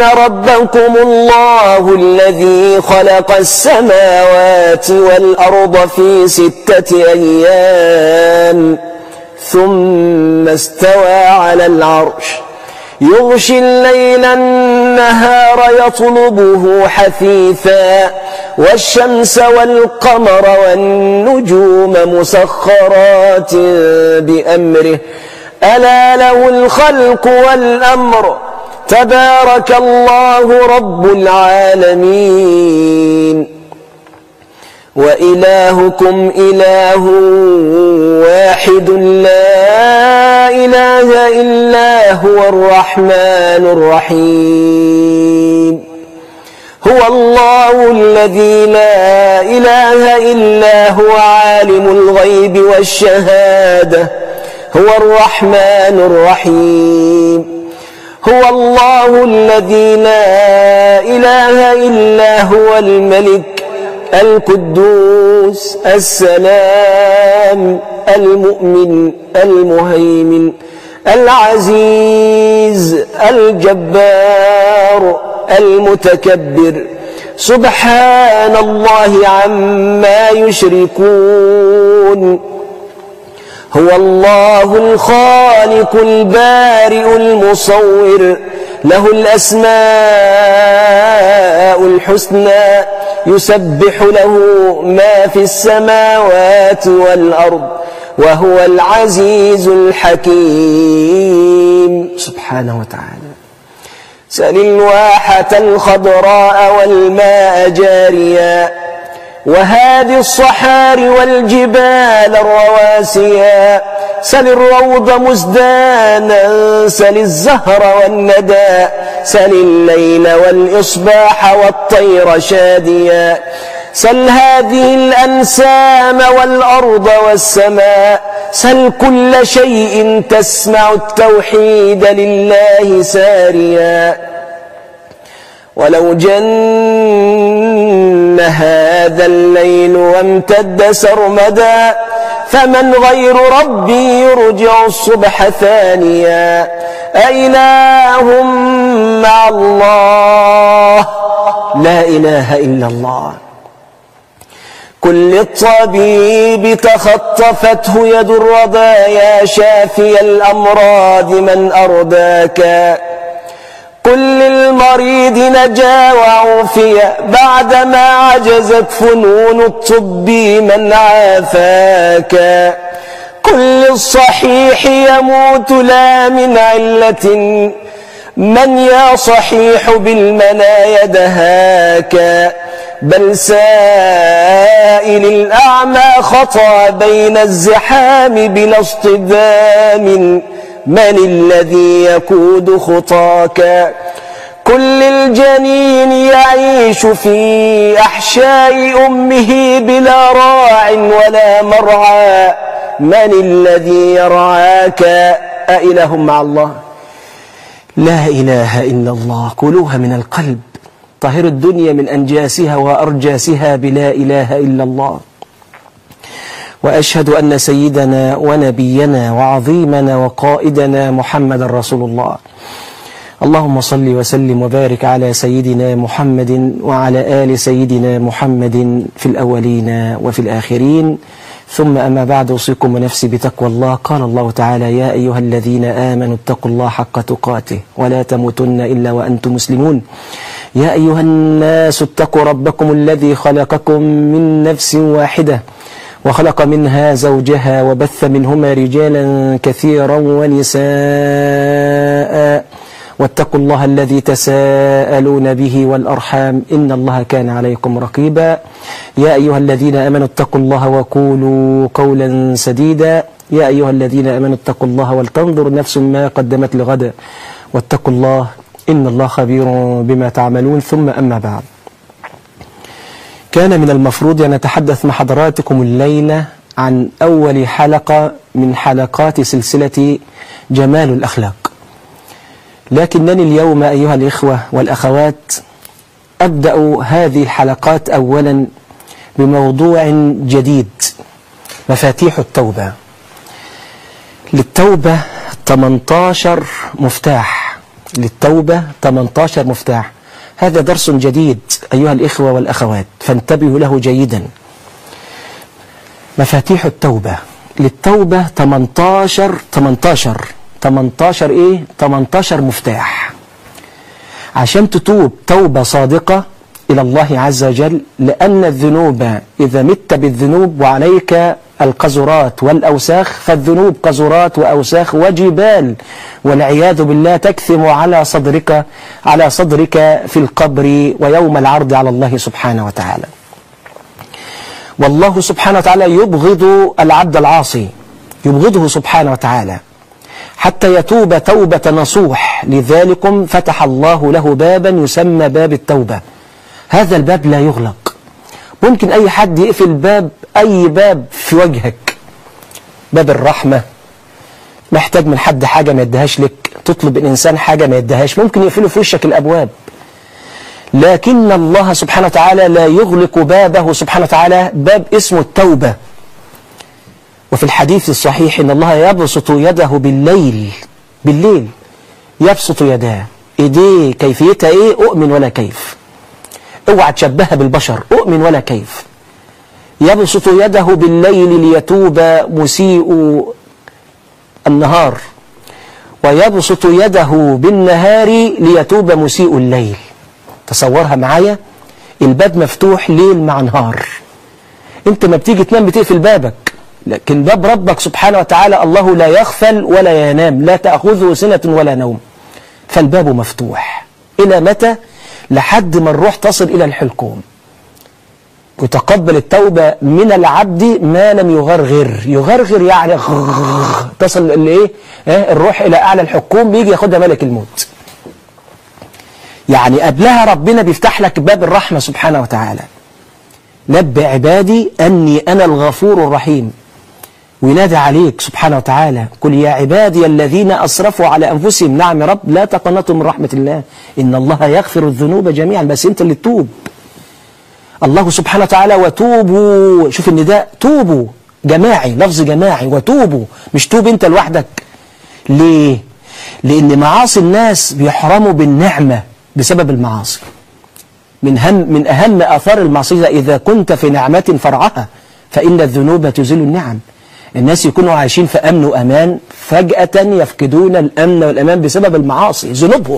إن ربكم الله الذي خلق السماوات والأرض في ستة أيام ثم استوى على العرش يغشي الليل النهار يطلبه حثيثا والشمس والقمر والنجوم مسخرات بأمره ألا له الخلق والأمر تبارك الله رب العالمين وإلهكم إله واحد لا إله إلا هو الرحمن الرحيم هو الله الذي لا إله إلا هو عالم الغيب والشهادة هو الرحمن الرحيم هو الله الذي لا إله إلا هو الملك القدوس السلام المؤمن المهيمن العزيز الجبار المتكبر سبحان الله عما يشركون هو الله الخالق البارئ المصور له الأسماء الحسنى يسبح له ما في السماوات والأرض وهو العزيز الحكيم سبحانه وتعالى سل الواحة الخضراء والماء جاريا وهذه الصحار والجبال الرواسيا سل الروض مزدانا سل الزهر والندى سل الليل والإصباح والطير شاديا سل هذه الأنسام والأرض والسماء سل كل شيء تسمع التوحيد لله ساريا ولو جن هذا الليل وامتد سرمدا فمن غير ربي يرجع الصبح ثانيا أإله مع الله لا إله إلا الله كل الطبيب تخطفته يد الرضايا شافي الأمراض من أرداك كل المريض نجا وعوفي بعدما عجزت فنون الطب من عافاك كل الصحيح يموت لا من علة من يا صحيح بالمنايا دهاك بل سائل الأعمى خطى بين الزحام بلا اصطدام من الذي يقود خطاك كل الجنين يعيش في أحشاء أمه بلا راع ولا مرعى من الذي يرعاك أإله مع الله لا إله إلا الله كلوها من القلب طهر الدنيا من أنجاسها وأرجاسها بلا إله إلا الله وأشهد أن سيدنا ونبينا وعظيمنا وقائدنا محمد رسول الله اللهم صل وسلم وبارك على سيدنا محمد وعلى آل سيدنا محمد في الأولين وفي الآخرين ثم أما بعد أوصيكم ونفسي بتقوى الله قال الله تعالى يا أيها الذين آمنوا اتقوا الله حق تقاته ولا تموتن إلا وأنتم مسلمون يا أيها الناس اتقوا ربكم الذي خلقكم من نفس واحدة وخلق منها زوجها وبث منهما رجالا كثيرا ونساء واتقوا الله الذي تساءلون به والأرحام إن الله كان عليكم رقيبا يا أيها الذين أمنوا اتقوا الله وقولوا قولا سديدا يا أيها الذين أمنوا اتقوا الله ولتنظر نفس ما قدمت لغدا واتقوا الله إن الله خبير بما تعملون ثم أما بعد كان من المفروض أن نتحدث مع حضراتكم الليلة عن أول حلقة من حلقات سلسلة جمال الأخلاق لكنني اليوم أيها الإخوة والأخوات أبدأ هذه الحلقات أولا بموضوع جديد مفاتيح التوبة للتوبة 18 مفتاح للتوبة 18 مفتاح هذا درس جديد أيها الإخوة والأخوات فانتبهوا له جيدا مفاتيح التوبة للتوبة 18 18 18 إيه 18 مفتاح عشان تتوب توبة صادقة إلى الله عز وجل لأن الذنوب إذا مت بالذنوب وعليك القذرات والأوساخ فالذنوب قذرات وأوساخ وجبال والعياذ بالله تكثم على صدرك على صدرك في القبر ويوم العرض على الله سبحانه وتعالى والله سبحانه وتعالى يبغض العبد العاصي يبغضه سبحانه وتعالى حتى يتوب توبة نصوح لذلكم فتح الله له بابا يسمى باب التوبة هذا الباب لا يغلق ممكن أي حد يقفل باب أي باب في وجهك باب الرحمة محتاج من حد حاجة ما يدهاش لك تطلب الإنسان حاجة ما يدهاش ممكن يقفلوا في وشك الأبواب لكن الله سبحانه وتعالى لا يغلق بابه سبحانه وتعالى باب اسمه التوبة وفي الحديث الصحيح إن الله يبسط يده بالليل بالليل يبسط يداه إيديه كيفيتها إيه أؤمن ولا كيف اوعى تشبهها بالبشر أؤمن ولا كيف يبسط يده بالليل ليتوب مسيء النهار ويبسط يده بالنهار ليتوب مسيء الليل تصورها معايا الباب مفتوح ليل مع نهار انت ما بتيجي تنام بتقفل بابك لكن باب ربك سبحانه وتعالى الله لا يغفل ولا ينام لا تأخذه سنة ولا نوم فالباب مفتوح إلى متى؟ لحد ما الروح تصل إلى الحلقوم وتقبل التوبة من العبد ما لم يغرغر يغرغر يعني تصل الايه الروح إلى أعلى الحكوم بيجي ياخدها ملك الموت يعني قبلها ربنا بيفتح لك باب الرحمة سبحانه وتعالى نبئ عبادي أني أنا الغفور الرحيم وينادي عليك سبحانه وتعالى قل يا عبادي الذين أسرفوا على أنفسهم نعم يا رب لا تقنطوا من رحمة الله إن الله يغفر الذنوب جميعا بس أنت اللي تتوب الله سبحانه وتعالى وتوبوا شوف النداء توبوا جماعي لفظ جماعي وتوبوا مش توب أنت لوحدك ليه؟ لأن معاصي الناس بيحرموا بالنعمة بسبب المعاصي من, هم من أهم آثار المعصية إذا كنت في نعمة فرعها فإن الذنوب تزيل النعم الناس يكونوا عايشين في أمن وأمان فجأة يفقدون الأمن والأمان بسبب المعاصي ذنوبهم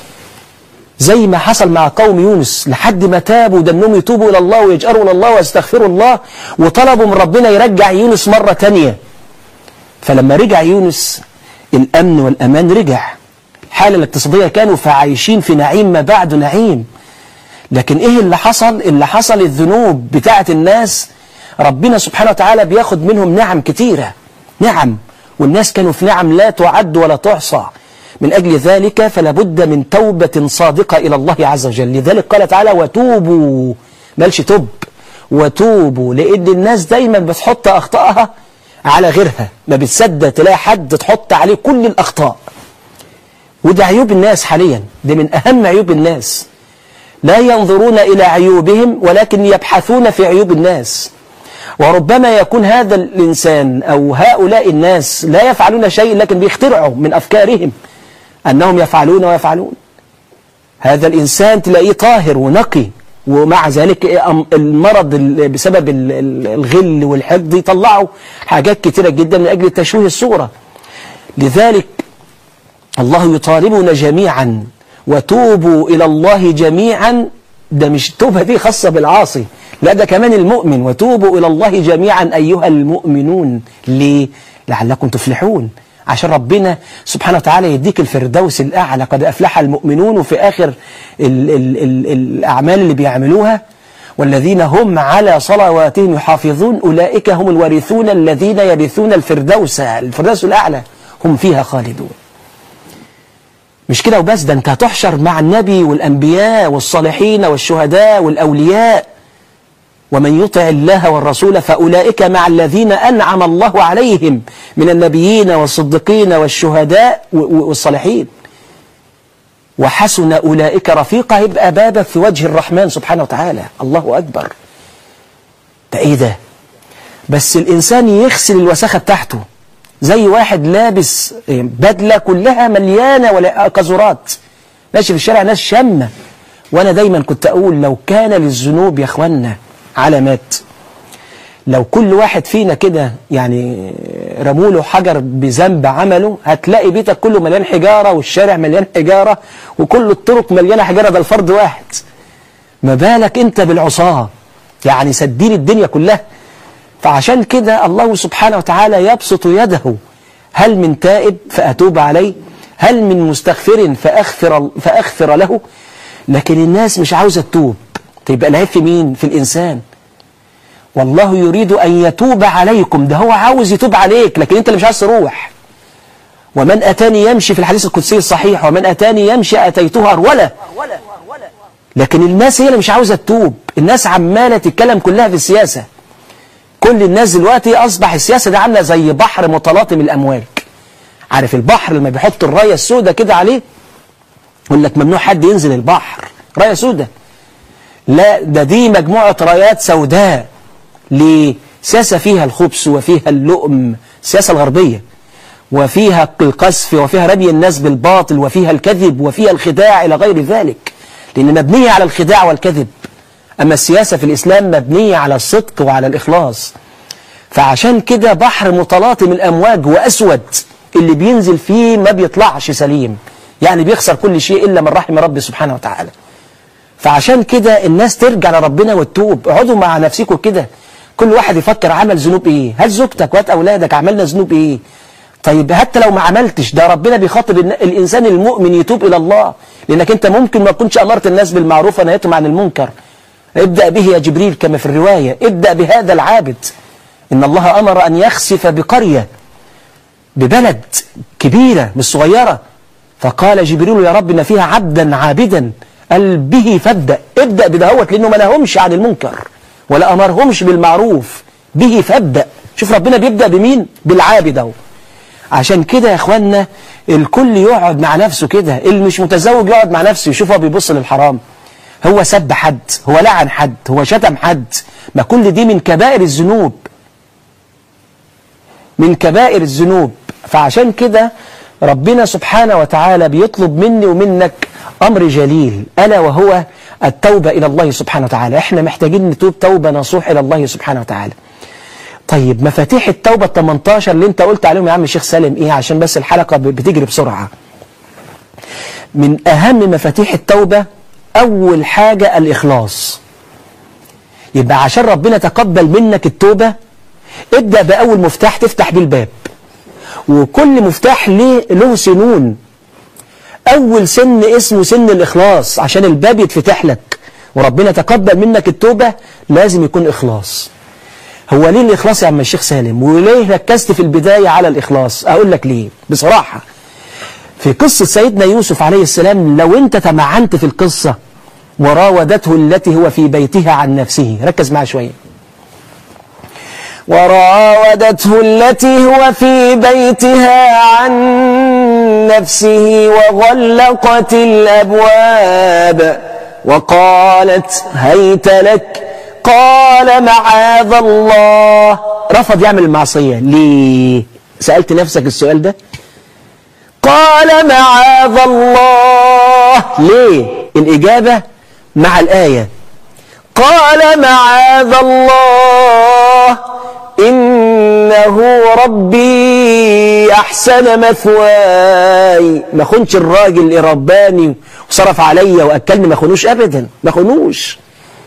زي ما حصل مع قوم يونس لحد ما تابوا دنهم يتوبوا إلى الله ويجأروا إلى الله ويستغفروا الله وطلبوا من ربنا يرجع يونس مرة تانية فلما رجع يونس الأمن والأمان رجع الحالة الاقتصادية كانوا فعايشين في نعيم ما بعد نعيم لكن إيه اللي حصل؟ اللي حصل الذنوب بتاعة الناس ربنا سبحانه وتعالى بياخد منهم نعم كتيرة نعم والناس كانوا في نعم لا تعد ولا تحصى من أجل ذلك فلا بد من توبة صادقة إلى الله عز وجل لذلك قال تعالى وتوبوا مالش تب وتوبوا لأن الناس دايما بتحط أخطائها على غيرها ما بتصدق تلاقي حد تحط عليه كل الأخطاء وده عيوب الناس حاليا ده من أهم عيوب الناس لا ينظرون إلى عيوبهم ولكن يبحثون في عيوب الناس وربما يكون هذا الإنسان أو هؤلاء الناس لا يفعلون شيء لكن بيخترعوا من أفكارهم أنهم يفعلون ويفعلون هذا الإنسان تلاقيه طاهر ونقي ومع ذلك المرض بسبب الغل والحقد يطلعوا حاجات كتيرة جدا من أجل تشويه الصورة لذلك الله يطالبنا جميعا وتوبوا إلى الله جميعا ده مش التوبة دي خاصة بالعاصي لا ده كمان المؤمن وتوبوا إلى الله جميعا أيها المؤمنون ليه؟ لعلكم تفلحون عشان ربنا سبحانه وتعالى يديك الفردوس الأعلى قد أفلح المؤمنون وفي آخر ال ال ال الأعمال اللي بيعملوها والذين هم على صلواتهم يحافظون أولئك هم الوارثون الذين يرثون الفردوس الفردوس الأعلى هم فيها خالدون مش كده وبس ده انت هتحشر مع النبي والأنبياء والصالحين والشهداء والأولياء ومن يطع الله والرسول فأولئك مع الذين أنعم الله عليهم من النبيين والصديقين والشهداء والصالحين وحسن أولئك رفيقا يبقى بابك في وجه الرحمن سبحانه وتعالى الله أكبر ده إيه ده بس الإنسان يغسل الوساخة بتاعته زي واحد لابس بدلة كلها مليانة ولا قذورات ماشي في الشارع ناس شامة وأنا دايما كنت أقول لو كان للذنوب يا أخوانا علامات لو كل واحد فينا كده يعني رموله حجر بذنب عمله هتلاقي بيتك كله مليان حجارة والشارع مليان حجارة وكل الطرق مليانة حجارة ده الفرد واحد ما بالك انت بالعصاة يعني سدين الدنيا كلها فعشان كده الله سبحانه وتعالى يبسط يده هل من تائب فأتوب عليه هل من مستغفر فأغفر, فأغفر له لكن الناس مش عاوزة تتوب تبقى العيب في مين في الإنسان والله يريد أن يتوب عليكم ده هو عاوز يتوب عليك لكن أنت اللي مش عاوز تروح ومن أتاني يمشي في الحديث القدسي الصحيح ومن أتاني يمشي أتيته أروله لكن الناس هي اللي مش عاوزة تتوب الناس عمالة تتكلم كلها في السياسة كل الناس دلوقتي أصبح السياسة دي عاملة زي بحر متلاطم الأمواج عارف البحر لما بيحط الراية السوداء كده عليه يقول لك ممنوع حد ينزل البحر راية سوداء لا ده دي مجموعة رايات سوداء لسياسة فيها الخبث وفيها اللؤم السياسة الغربية وفيها القذف وفيها رمي الناس بالباطل وفيها الكذب وفيها الخداع إلى غير ذلك لأن مبنية على الخداع والكذب أما السياسة في الإسلام مبنية على الصدق وعلى الإخلاص فعشان كده بحر متلاطم الأمواج وأسود اللي بينزل فيه ما بيطلعش سليم يعني بيخسر كل شيء إلا من رحم ربي سبحانه وتعالى فعشان كده الناس ترجع لربنا وتتوب اقعدوا مع نفسكم كده كل واحد يفكر عمل ذنوب ايه هل زوجتك وهات اولادك عملنا ذنوب ايه طيب حتى لو ما عملتش ده ربنا بيخاطب الانسان المؤمن يتوب الى الله لانك انت ممكن ما تكونش امرت الناس بالمعروف ونهيتهم عن المنكر ابدا به يا جبريل كما في الروايه ابدا بهذا العابد ان الله امر ان يخسف بقريه ببلد كبيره مش صغيره فقال جبريل يا رب ان فيها عبدا عابدا قال به فابدا ابدا بدهوت لانه ما نهمش عن المنكر ولا امرهمش بالمعروف به فابدا شوف ربنا بيبدا بمين بالعابد اهو عشان كده يا اخوانا الكل يقعد مع نفسه كده اللي مش متزوج يقعد مع نفسه يشوف هو بيبص للحرام هو سب حد هو لعن حد هو شتم حد ما كل دي من كبائر الذنوب من كبائر الذنوب فعشان كده ربنا سبحانه وتعالى بيطلب مني ومنك أمر جليل ألا وهو التوبة إلى الله سبحانه وتعالى احنا محتاجين نتوب توبة نصوح إلى الله سبحانه وتعالى طيب مفاتيح التوبة 18 اللي انت قلت عليهم يا عم الشيخ سالم ايه عشان بس الحلقة بتجري بسرعة من أهم مفاتيح التوبة أول حاجة الإخلاص يبقى عشان ربنا تقبل منك التوبة ابدأ بأول مفتاح تفتح بيه الباب وكل مفتاح ليه له سنون أول سن اسمه سن الإخلاص عشان الباب يتفتح لك وربنا تقبل منك التوبة لازم يكون إخلاص هو ليه الإخلاص يا عم الشيخ سالم وليه ركزت في البداية على الإخلاص أقول لك ليه بصراحة في قصة سيدنا يوسف عليه السلام لو أنت تمعنت في القصة وراودته التي هو في بيتها عن نفسه ركز معي شوية وراودته التي هو في بيتها عن نفسه وغلقت الأبواب وقالت هيت لك قال معاذ الله رفض يعمل المعصية ليه سألت نفسك السؤال ده قال معاذ الله ليه الإجابة مع الآية قال معاذ الله إنه ربي أحسن مثواي ما خنش الراجل اللي رباني وصرف عليا وأكلني ما خنوش أبدا ما خنوش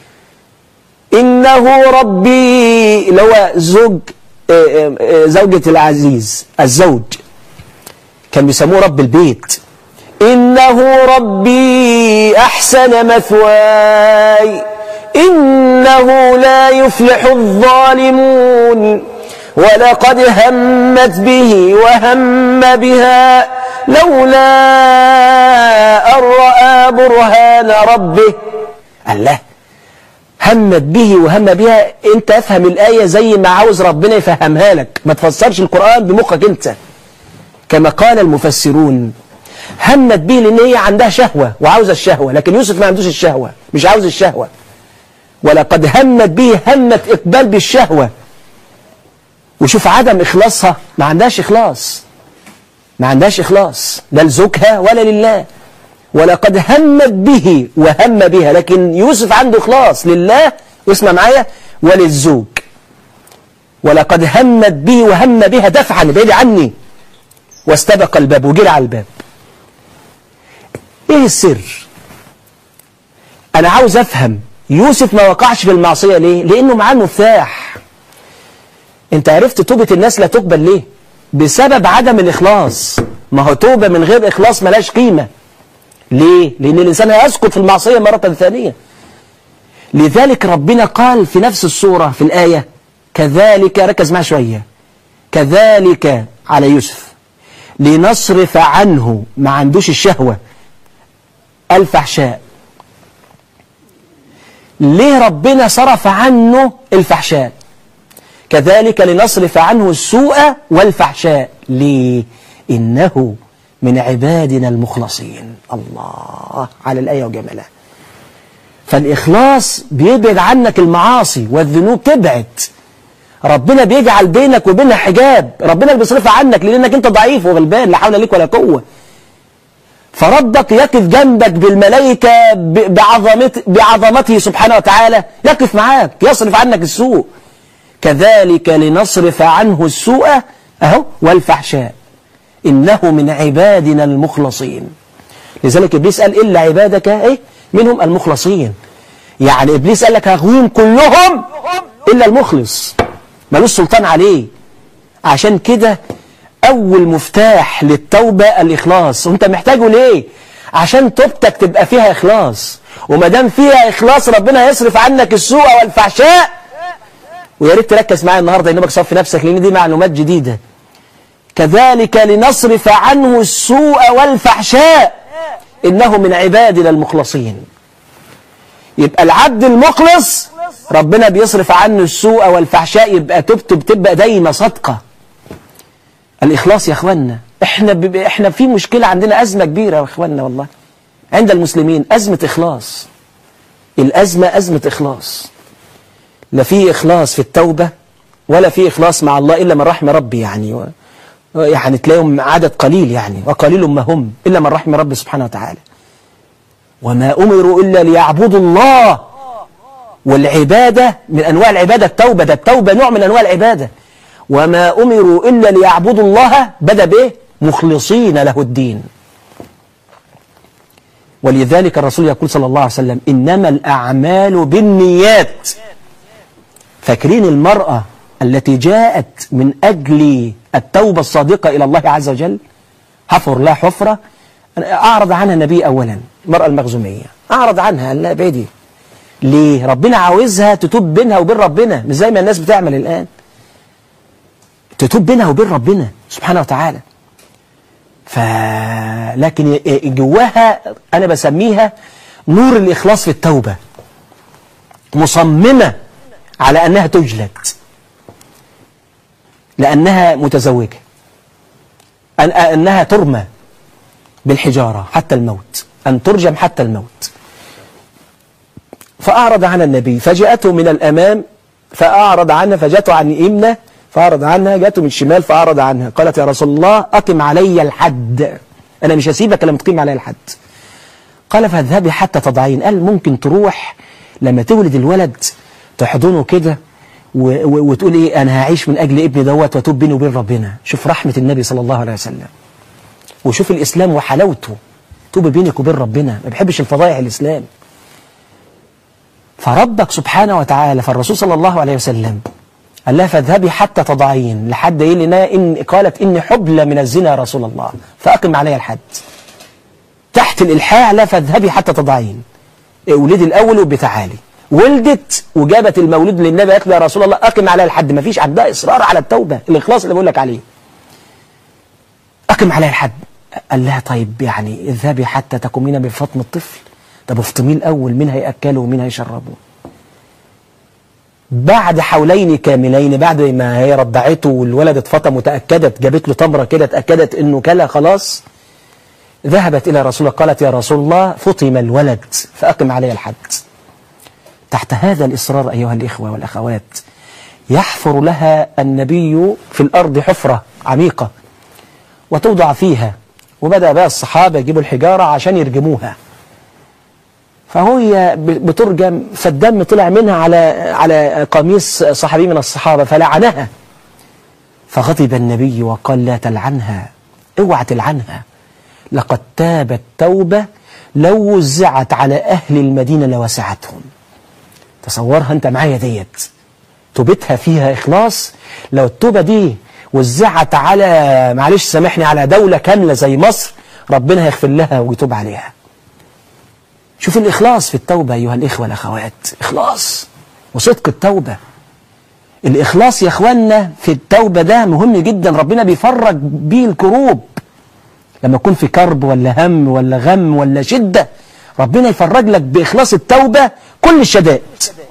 إنه ربي اللي هو زوج زوجة العزيز الزوج كان بيسموه رب البيت إنه ربي أحسن مثواي إنه لا يفلح الظالمون ولقد همت به وهم بها لولا أن رأى برهان ربه الله همت به وهم بها انت افهم الآية زي ما عاوز ربنا يفهمها لك ما تفسرش القرآن بمخك انت كما قال المفسرون همت به لان هي عندها شهوة وعاوزة الشهوة لكن يوسف ما عندوش الشهوة مش عاوز الشهوة ولقد همت به همت إقبال بالشهوة وشوف عدم إخلاصها ما عندهاش إخلاص ما عندهاش إخلاص لا لزوجها ولا لله ولقد همت به وهم بها لكن يوسف عنده إخلاص لله واسمع معايا وللزوج ولقد همت به وهم بها دفعا بعيد عني واستبق الباب وجري على الباب ايه السر انا عاوز افهم يوسف ما وقعش في المعصية ليه لانه معاه المفتاح انت عرفت توبة الناس لا تقبل ليه بسبب عدم الاخلاص ما هو توبة من غير اخلاص ملاش قيمة ليه لان الانسان هيسقط في المعصية مرة ثانية لذلك ربنا قال في نفس السورة في الآية كذلك ركز معي شوية كذلك على يوسف لنصرف عنه ما عندوش الشهوة الفحشاء ليه ربنا صرف عنه الفحشاء كذلك لنصرف عنه السوء والفحشاء ليه إنه من عبادنا المخلصين الله على الآية وجمالها فالإخلاص بيبعد عنك المعاصي والذنوب تبعد ربنا بيجعل بينك وبينها حجاب ربنا بيصرفها عنك لأنك أنت ضعيف وغلبان لا حول لك ولا قوة فربك يقف جنبك بالملائكة بعظمت بعظمته سبحانه وتعالى يقف معاك يصرف عنك السوء كذلك لنصرف عنه السوء أهو والفحشاء إنه من عبادنا المخلصين لذلك إبليس قال إلا عبادك إيه منهم المخلصين يعني إبليس قال لك هغويهم كلهم إلا المخلص ملوش سلطان عليه عشان كده أول مفتاح للتوبة الإخلاص وانت محتاجه ليه عشان توبتك تبقى فيها إخلاص وما دام فيها إخلاص ربنا يصرف عنك السوء والفحشاء ويا ريت تركز معايا النهارده انك صف نفسك لان دي معلومات جديدة كذلك لنصرف عنه السوء والفحشاء إنه من عبادنا المخلصين يبقى العبد المخلص ربنا بيصرف عنه السوء والفحشاء يبقى توبته بتبقى دايما صدقة الإخلاص يا أخوانا إحنا, ب... إحنا في مشكلة عندنا أزمة كبيرة يا أخوانا والله عند المسلمين أزمة إخلاص الأزمة أزمة إخلاص لا في إخلاص في التوبة ولا في إخلاص مع الله إلا من رحم ربي يعني و... يعني تلاقيهم عدد قليل يعني وقليل ما هم إلا من رحم ربي سبحانه وتعالى وما أمروا إلا ليعبدوا الله والعبادة من أنواع العبادة التوبة ده التوبة نوع من أنواع العبادة وما أمروا إلا ليعبدوا الله بدأ بإيه مخلصين له الدين ولذلك الرسول يقول صلى الله عليه وسلم إنما الأعمال بالنيات فاكرين المرأة التي جاءت من أجل التوبة الصادقة إلى الله عز وجل حفر لها حفرة أعرض عنها النبي أولا المرأة المخزومية أعرض عنها لا بعيدي ليه ربنا عاوزها تتوب بينها وبين ربنا مش زي ما الناس بتعمل الآن تتوب بينها وبين ربنا سبحانه وتعالى ف لكن جواها أنا بسميها نور الإخلاص في التوبة مصممة على أنها تجلد لأنها متزوجة أن أنها ترمى بالحجارة حتى الموت أن ترجم حتى الموت فأعرض عن النبي فجاءته من الأمام فأعرض عنها فجاءته عن يمنى فأعرض عنها جاءته من الشمال فأعرض عنها قالت يا رسول الله أقم علي الحد أنا مش هسيبك لما تقيم علي الحد قال فاذهبي حتى تضعين قال ممكن تروح لما تولد الولد تحضنه كده وتقول ايه انا هعيش من اجل ابني دوت واتوب بيني وبين ربنا شوف رحمة النبي صلى الله عليه وسلم وشوف الاسلام وحلاوته توب بينك وبين ربنا ما بيحبش الفضائع الاسلام فربك سبحانه وتعالى فالرسول صلى الله عليه وسلم قال لها فاذهبي حتى تضعين لحد ايه لنا إن قالت اني حبلى من الزنا يا رسول الله فاقم علي الحد تحت الالحاح لا فاذهبي حتى تضعين ولدي الاول وبتعالي ولدت وجابت المولود للنبي قالت له يا رسول الله أقم عليها الحد ما فيش عندها إصرار على التوبة الإخلاص اللي بقول لك عليه أقم عليها الحد قال لها طيب يعني اذهبي حتى تقومين بفطم الطفل طب افطميه الأول مين هيأكله ومين هيشربه بعد حولين كاملين بعد ما هي رضعته والولد اتفطم وتأكدت جابت له تمرة كده اتأكدت انه كلا خلاص ذهبت إلى رسول الله قالت يا رسول الله فطم الولد فأقم علي الحد تحت هذا الإصرار أيها الإخوة والأخوات يحفر لها النبي في الأرض حفرة عميقة وتوضع فيها وبدأ بقى الصحابة يجيبوا الحجارة عشان يرجموها فهي بترجم فالدم طلع منها على على قميص صحابي من الصحابة فلعنها فغضب النبي وقال لا تلعنها اوعى تلعنها لقد تابت توبة لو وزعت على أهل المدينة لوسعتهم تصورها أنت معايا ديت توبتها فيها إخلاص لو التوبة دي وزعت على معلش سامحني على دولة كاملة زي مصر ربنا هيغفر لها ويتوب عليها شوف الإخلاص في التوبة أيها الإخوة والأخوات إخلاص وصدق التوبة الإخلاص يا أخوانا في التوبة ده مهم جدا ربنا بيفرج بيه الكروب لما يكون في كرب ولا هم ولا غم ولا شدة ربنا يفرج لك بإخلاص التوبة كل الشدائد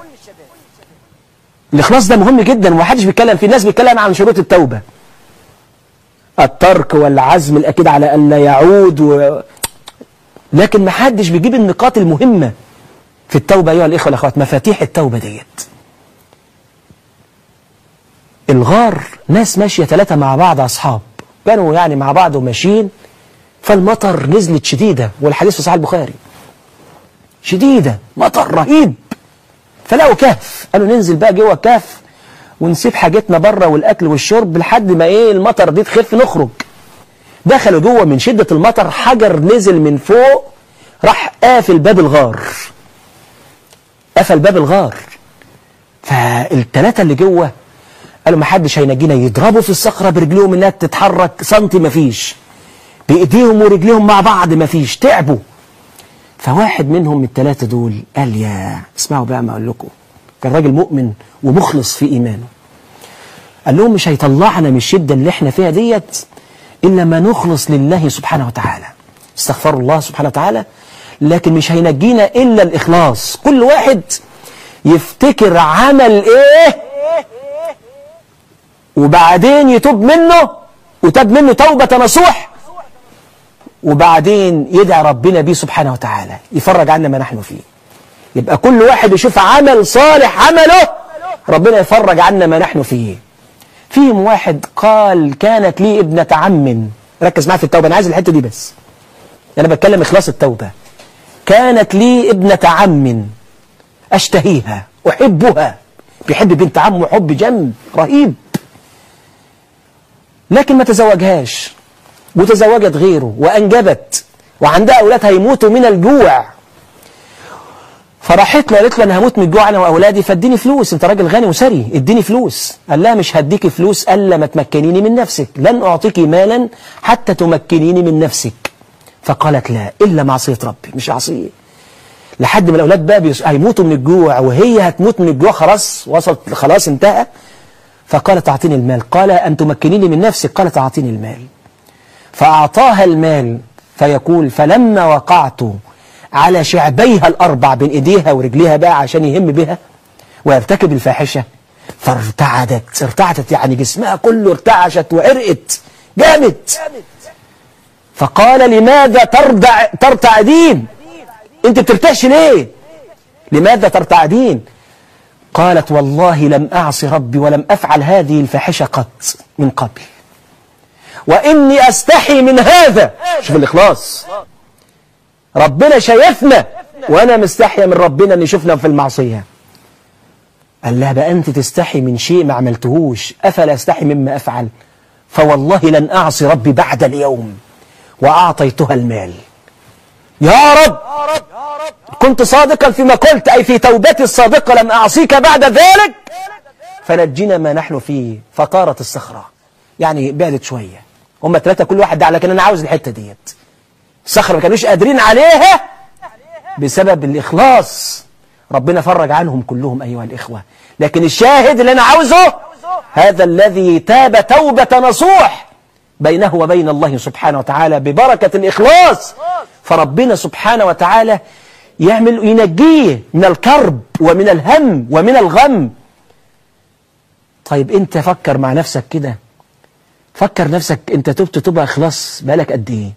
الإخلاص ده مهم جدا ومحدش بيتكلم في ناس بيتكلم عن شروط التوبة الترك والعزم الأكيد على أن لا يعود و... لكن محدش بيجيب النقاط المهمة في التوبة أيها الإخوة والأخوات مفاتيح التوبة ديت الغار ناس ماشية ثلاثة مع بعض أصحاب كانوا يعني مع بعض وماشيين فالمطر نزلت شديدة والحديث في صحيح البخاري شديدة مطر رهيب فلقوا كهف قالوا ننزل بقى جوه الكهف ونسيب حاجتنا بره والأكل والشرب لحد ما إيه المطر دي تخف نخرج دخلوا جوه من شدة المطر حجر نزل من فوق راح قافل باب الغار قفل باب الغار فالتلاتة اللي جوه قالوا ما حدش هينجينا يضربوا في الصخرة برجليهم انها تتحرك سنتي مفيش بايديهم ورجليهم مع بعض مفيش تعبوا فواحد منهم من الثلاثة دول قال يا اسمعوا بقى ما اقول لكم كان راجل مؤمن ومخلص في ايمانه قال لهم مش هيطلعنا من الشدة اللي احنا فيها ديت إلا ما نخلص لله سبحانه وتعالى استغفر الله سبحانه وتعالى لكن مش هينجينا إلا الإخلاص كل واحد يفتكر عمل إيه وبعدين يتوب منه وتاب منه توبة نصوح وبعدين يدعي ربنا بيه سبحانه وتعالى يفرج عنا ما نحن فيه يبقى كل واحد يشوف عمل صالح عمله ربنا يفرج عنا ما نحن فيه فيهم واحد قال كانت لي ابنة عم ركز معايا في التوبة أنا عايز الحتة دي بس أنا بتكلم إخلاص التوبة كانت لي ابنة عم أشتهيها أحبها بيحب بنت عمه حب جم رهيب لكن ما تزوجهاش وتزوجت غيره وأنجبت وعندها أولاد هيموتوا من الجوع فراحت له قالت له انا هموت من الجوع انا واولادي فاديني فلوس انت راجل غني وثري اديني فلوس قال لها مش هديكي فلوس الا ما تمكنيني من نفسك لن اعطيك مالا حتى تمكنيني من نفسك فقالت لا الا معصيه ربي مش عصيه لحد ما الاولاد بقى بيس... هيموتوا من الجوع وهي هتموت من الجوع خلاص وصلت خلاص انتهى فقالت اعطيني المال قال ان تمكنيني من نفسك قالت اعطيني المال فاعطاها المال فيقول فلما وقعت على شعبيها الأربع بين إيديها ورجليها بقى عشان يهم بها ويرتكب الفاحشة فارتعدت ارتعدت يعني جسمها كله ارتعشت وعرقت جامد فقال لماذا ترضع ترتعدين انت بترتعش ليه لماذا ترتعدين قالت والله لم أعصي ربي ولم أفعل هذه الفاحشة قط من قبل وإني أستحي من هذا شوف الإخلاص ربنا شايفنا وانا مستحيا من ربنا ان يشوفنا في المعصية قال لها بقى انت تستحي من شيء ما عملتهوش افلا استحي مما افعل فوالله لن اعصي ربي بعد اليوم واعطيتها المال يا رب كنت صادقا فيما قلت اي في توبتي الصادقة لم اعصيك بعد ذلك فنجينا ما نحن فيه فطارت الصخرة يعني بعدت شوية هم ثلاثة كل واحد دعا لكن انا عاوز الحتة ديت الصخرة ما كانوش قادرين عليها بسبب الإخلاص ربنا فرج عنهم كلهم أيها الإخوة لكن الشاهد اللي أنا عاوزه هذا الذي تاب توبة نصوح بينه وبين الله سبحانه وتعالى ببركة الإخلاص فربنا سبحانه وتعالى يعمل ينجيه من الكرب ومن الهم ومن الغم طيب انت فكر مع نفسك كده فكر نفسك انت تبت توبة إخلاص بقالك قد ايه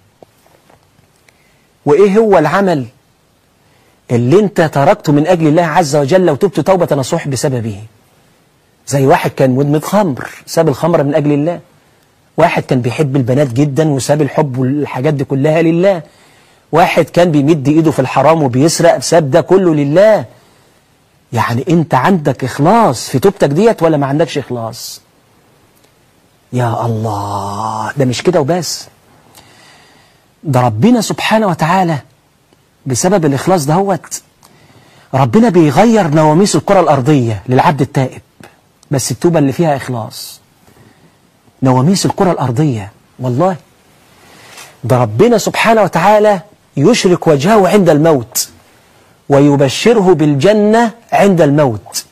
وإيه هو العمل اللي انت تركته من أجل الله عز وجل وتبت توبة نصوح بسببه زي واحد كان مدمن خمر ساب الخمر من أجل الله واحد كان بيحب البنات جدا وساب الحب والحاجات دي كلها لله واحد كان بيمد ايده في الحرام وبيسرق ساب ده كله لله يعني انت عندك اخلاص في توبتك ديت ولا ما عندكش اخلاص يا الله ده مش كده وبس ده ربنا سبحانه وتعالى بسبب الإخلاص دهوت ربنا بيغير نواميس الكرة الأرضية للعبد التائب بس التوبة اللي فيها إخلاص نواميس الكرة الأرضية والله ده ربنا سبحانه وتعالى يشرك وجهه عند الموت ويبشره بالجنة عند الموت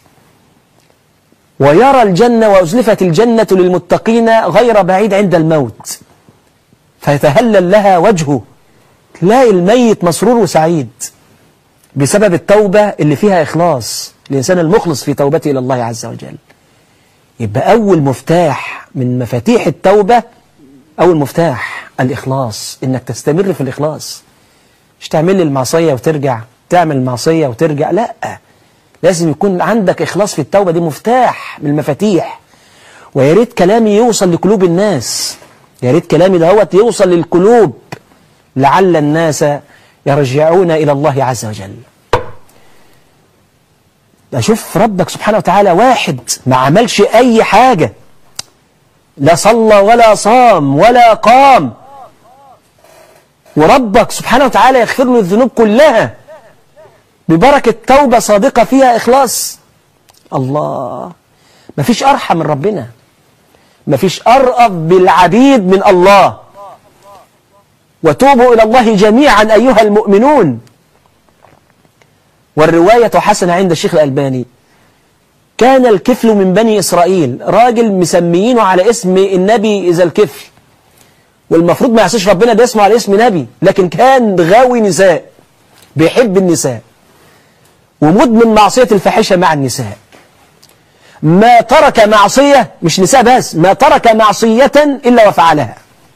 ويرى الجنة وأزلفت الجنة للمتقين غير بعيد عند الموت فيتهلل لها وجهه تلاقي الميت مسرور وسعيد بسبب التوبة اللي فيها إخلاص الإنسان المخلص في توبته إلى الله عز وجل يبقى أول مفتاح من مفاتيح التوبة أول مفتاح الإخلاص إنك تستمر في الإخلاص مش تعمل لي المعصية وترجع تعمل المعصية وترجع لا لازم يكون عندك إخلاص في التوبة دي مفتاح من المفاتيح ويا ريت كلامي يوصل لقلوب الناس يا ريت كلامي دهوت يوصل للقلوب لعل الناس يرجعون إلى الله عز وجل أشوف ربك سبحانه وتعالى واحد ما عملش أي حاجة لا صلى ولا صام ولا قام وربك سبحانه وتعالى يغفر له الذنوب كلها ببركة توبة صادقة فيها إخلاص الله ما فيش أرحم من ربنا ما فيش أرأف بالعبيد من الله وتوبوا إلى الله جميعا أيها المؤمنون والرواية حسنة عند الشيخ الألباني كان الكفل من بني إسرائيل راجل مسميينه على اسم النبي إذا الكفل والمفروض ما يعصيش ربنا ده اسمه على اسم نبي لكن كان غاوي نساء بيحب النساء ومدمن معصية الفاحشة مع النساء ما ترك معصية مش نساء بس ما ترك معصية إلا وفعلها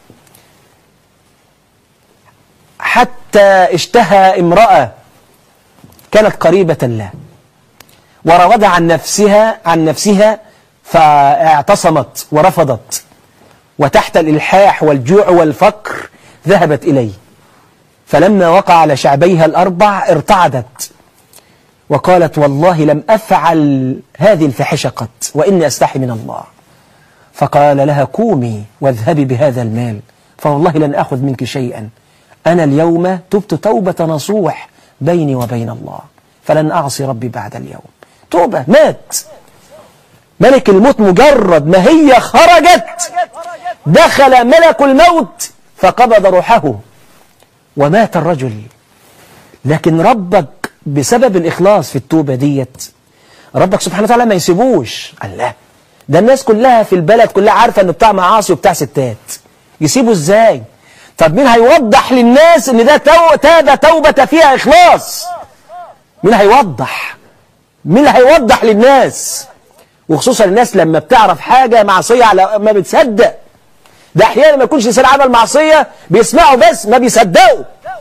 حتى اشتهى امرأة كانت قريبة له وراود عن نفسها عن نفسها فاعتصمت ورفضت وتحت الإلحاح والجوع والفقر ذهبت إليه فلما وقع على شعبيها الأربع ارتعدت وقالت والله لم أفعل هذه الفحشة قط وإني أستحي من الله فقال لها قومي واذهبي بهذا المال فوالله لن أخذ منك شيئا أنا اليوم تبت توبة نصوح بيني وبين الله فلن أعصي ربي بعد اليوم توبة مات ملك الموت مجرد ما هي خرجت دخل ملك الموت فقبض روحه ومات الرجل لكن ربك بسبب الإخلاص في التوبة ديت ربك سبحانه وتعالى ما يسيبوش الله ده الناس كلها في البلد كلها عارفة انه بتاع معاصي وبتاع ستات يسيبوا ازاي طب مين هيوضح للناس ان ده تو... تاب توبة فيها إخلاص مين هيوضح مين هيوضح للناس وخصوصا الناس لما بتعرف حاجة معصية على ما بتصدق ده احيانا ما يكونش الانسان عمل معصية بيسمعوا بس ما بيصدقوا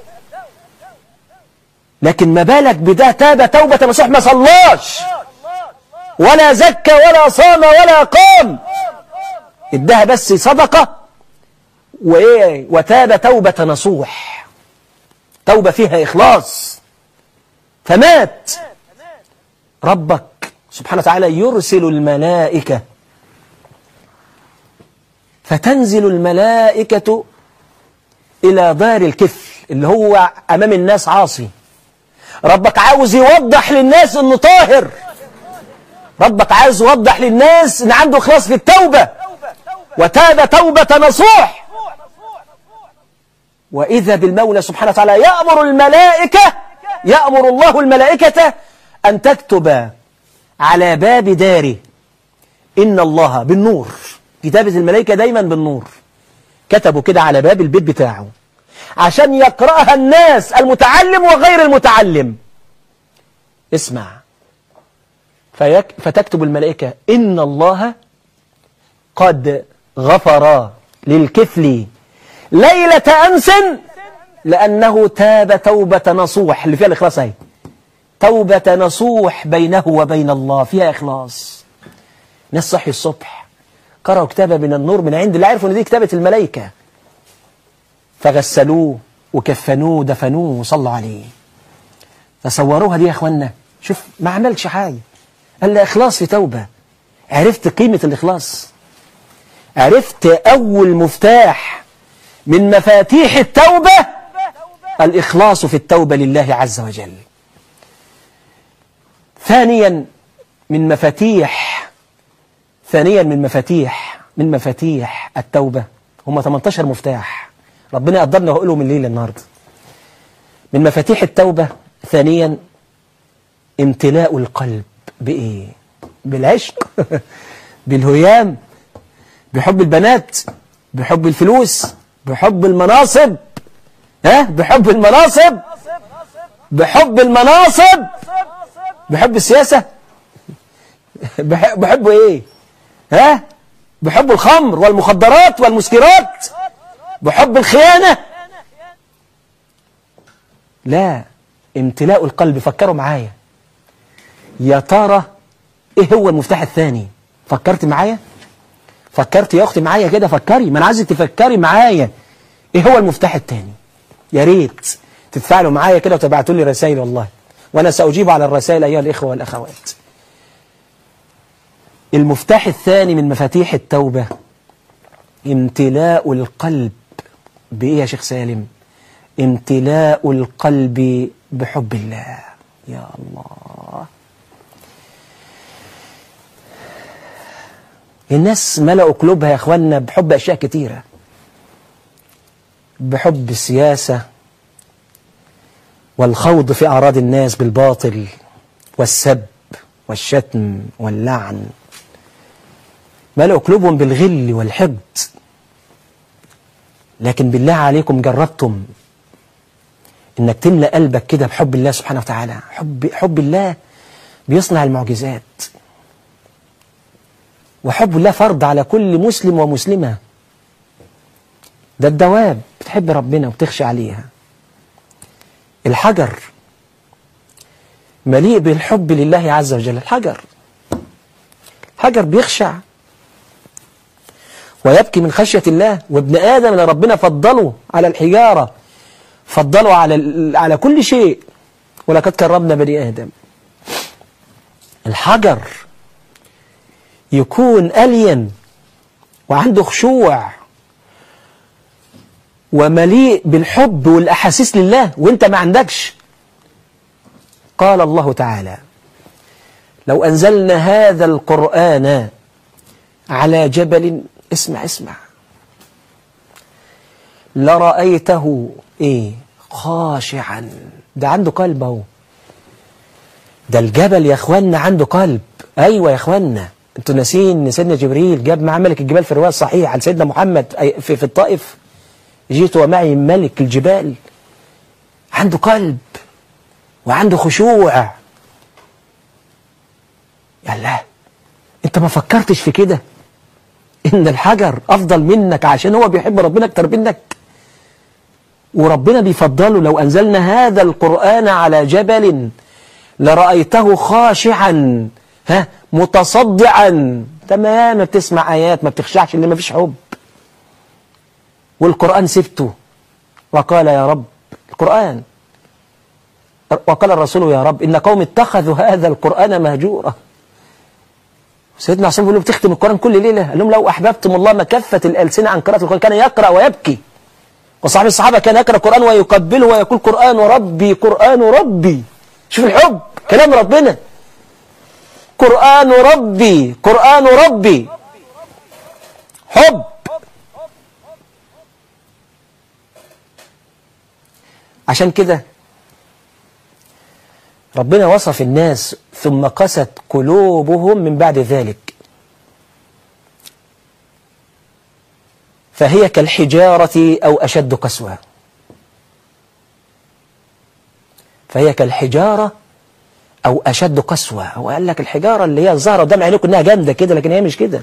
لكن ما بالك بده تاب توبة نصوح ما صلاش ولا زكى ولا صام ولا قام ادها بس صدقة وايه وتاب توبة نصوح توبة فيها إخلاص فمات ربك سبحانه وتعالى يرسل الملائكة فتنزل الملائكة إلى دار الكفل اللي هو أمام الناس عاصي ربك عاوز يوضح للناس انه طاهر ربك عاوز يوضح للناس ان عنده اخلاص في التوبة وتاب توبة نصوح وإذا بالمولى سبحانه وتعالى يأمر الملائكة يأمر الله الملائكة أن تكتب على باب داره إن الله بالنور كتابة الملائكة دايما بالنور كتبوا كده على باب البيت بتاعه عشان يقرأها الناس المتعلم وغير المتعلم اسمع فيك فتكتب الملائكة إن الله قد غفر للكفل ليلة أمس لأنه تاب توبة نصوح اللي فيها الإخلاص اهي توبة نصوح بينه وبين الله فيها إخلاص ناس صحي الصبح قرأوا كتابة من النور من عند الله عرفوا ان دي كتابة الملائكة فغسلوه وكفنوه ودفنوه وصلوا عليه تصوروها دي يا اخوانا شوف ما عملش حاجة قال لي اخلاص في توبة عرفت قيمة الاخلاص عرفت اول مفتاح من مفاتيح التوبة الاخلاص في التوبة لله عز وجل ثانيا من مفاتيح ثانيا من مفاتيح من مفاتيح التوبة هم 18 مفتاح ربنا قدرنا وقولهم الليلة النهاردة من مفاتيح التوبة ثانيا امتلاء القلب بإيه بالعشق بالهيام بحب البنات بحب الفلوس بحب المناصب ها بحب المناصب بحب المناصب بحب السياسة بحب بحبوا ايه ها بحب الخمر والمخدرات والمسكرات بحب الخيانة لا امتلاء القلب فكروا معايا يا ترى ايه هو المفتاح الثاني فكرت معايا فكرت يا اختي معايا كده فكري ما انا عايزك تفكري معايا ايه هو المفتاح الثاني يا ريت تتفاعلوا معايا كده وتبعتوا لي رسائل والله وانا ساجيب على الرسائل ايها الاخوه والاخوات المفتاح الثاني من مفاتيح التوبه امتلاء القلب بايه يا شيخ سالم امتلاء القلب بحب الله يا الله الناس ملأوا قلوبها يا اخوانا بحب اشياء كتيره بحب السياسه والخوض في اعراض الناس بالباطل والسب والشتم واللعن ملأوا قلوبهم بالغل والحقد لكن بالله عليكم جربتم انك تملأ قلبك كده بحب الله سبحانه وتعالى حب, حب الله بيصنع المعجزات وحب الله فرض على كل مسلم ومسلمة ده الدواب بتحب ربنا وبتخشى عليها الحجر مليء بالحب لله عز وجل الحجر حجر بيخشع ويبكي من خشية الله وابن آدم اللي ربنا فضله على الحجارة فضله على على كل شيء ولقد كرمنا بني آدم الحجر يكون ألين وعنده خشوع ومليء بالحب والأحاسيس لله وانت ما عندكش قال الله تعالى لو أنزلنا هذا القرآن على جبل اسمع اسمع لرأيته ايه خاشعا ده عنده قلب اهو ده الجبل يا اخوانا عنده قلب ايوه يا اخوانا انتوا ناسين ان سيدنا جبريل جاب معاه ملك الجبال في الروايه الصحيحه عن سيدنا محمد في, في الطائف جيت ومعي ملك الجبال عنده قلب وعنده خشوع يا الله انت ما فكرتش في كده ان الحجر افضل منك عشان هو بيحب ربنا اكتر منك وربنا بيفضله لو انزلنا هذا القرآن على جبل لرأيته خاشعا ها متصدعا تمام بتسمع آيات ما بتخشعش اللي ما فيش حب والقرآن سبته وقال يا رب القرآن وقال الرسول يا رب إن قوم اتخذوا هذا القرآن مهجورا سيدنا عصام بيقول له بتختم القرآن كل ليلة قال لهم لو أحببتم الله ما كفت الألسنة عن قراءة القرآن كان يقرأ ويبكي وصاحب الصحابة كان يقرأ القرآن ويقبله ويقول قرآن ربي قرآن ربي شوف الحب كلام ربنا قرآن ربي قرآن ربي حب عشان كده ربنا وصف الناس ثم قست قلوبهم من بعد ذلك فهي كالحجارة أو أشد قسوة فهي كالحجارة أو أشد قسوة هو قال لك الحجارة اللي هي الظاهرة قدام عينيكم إنها جامدة كده لكن هي مش كده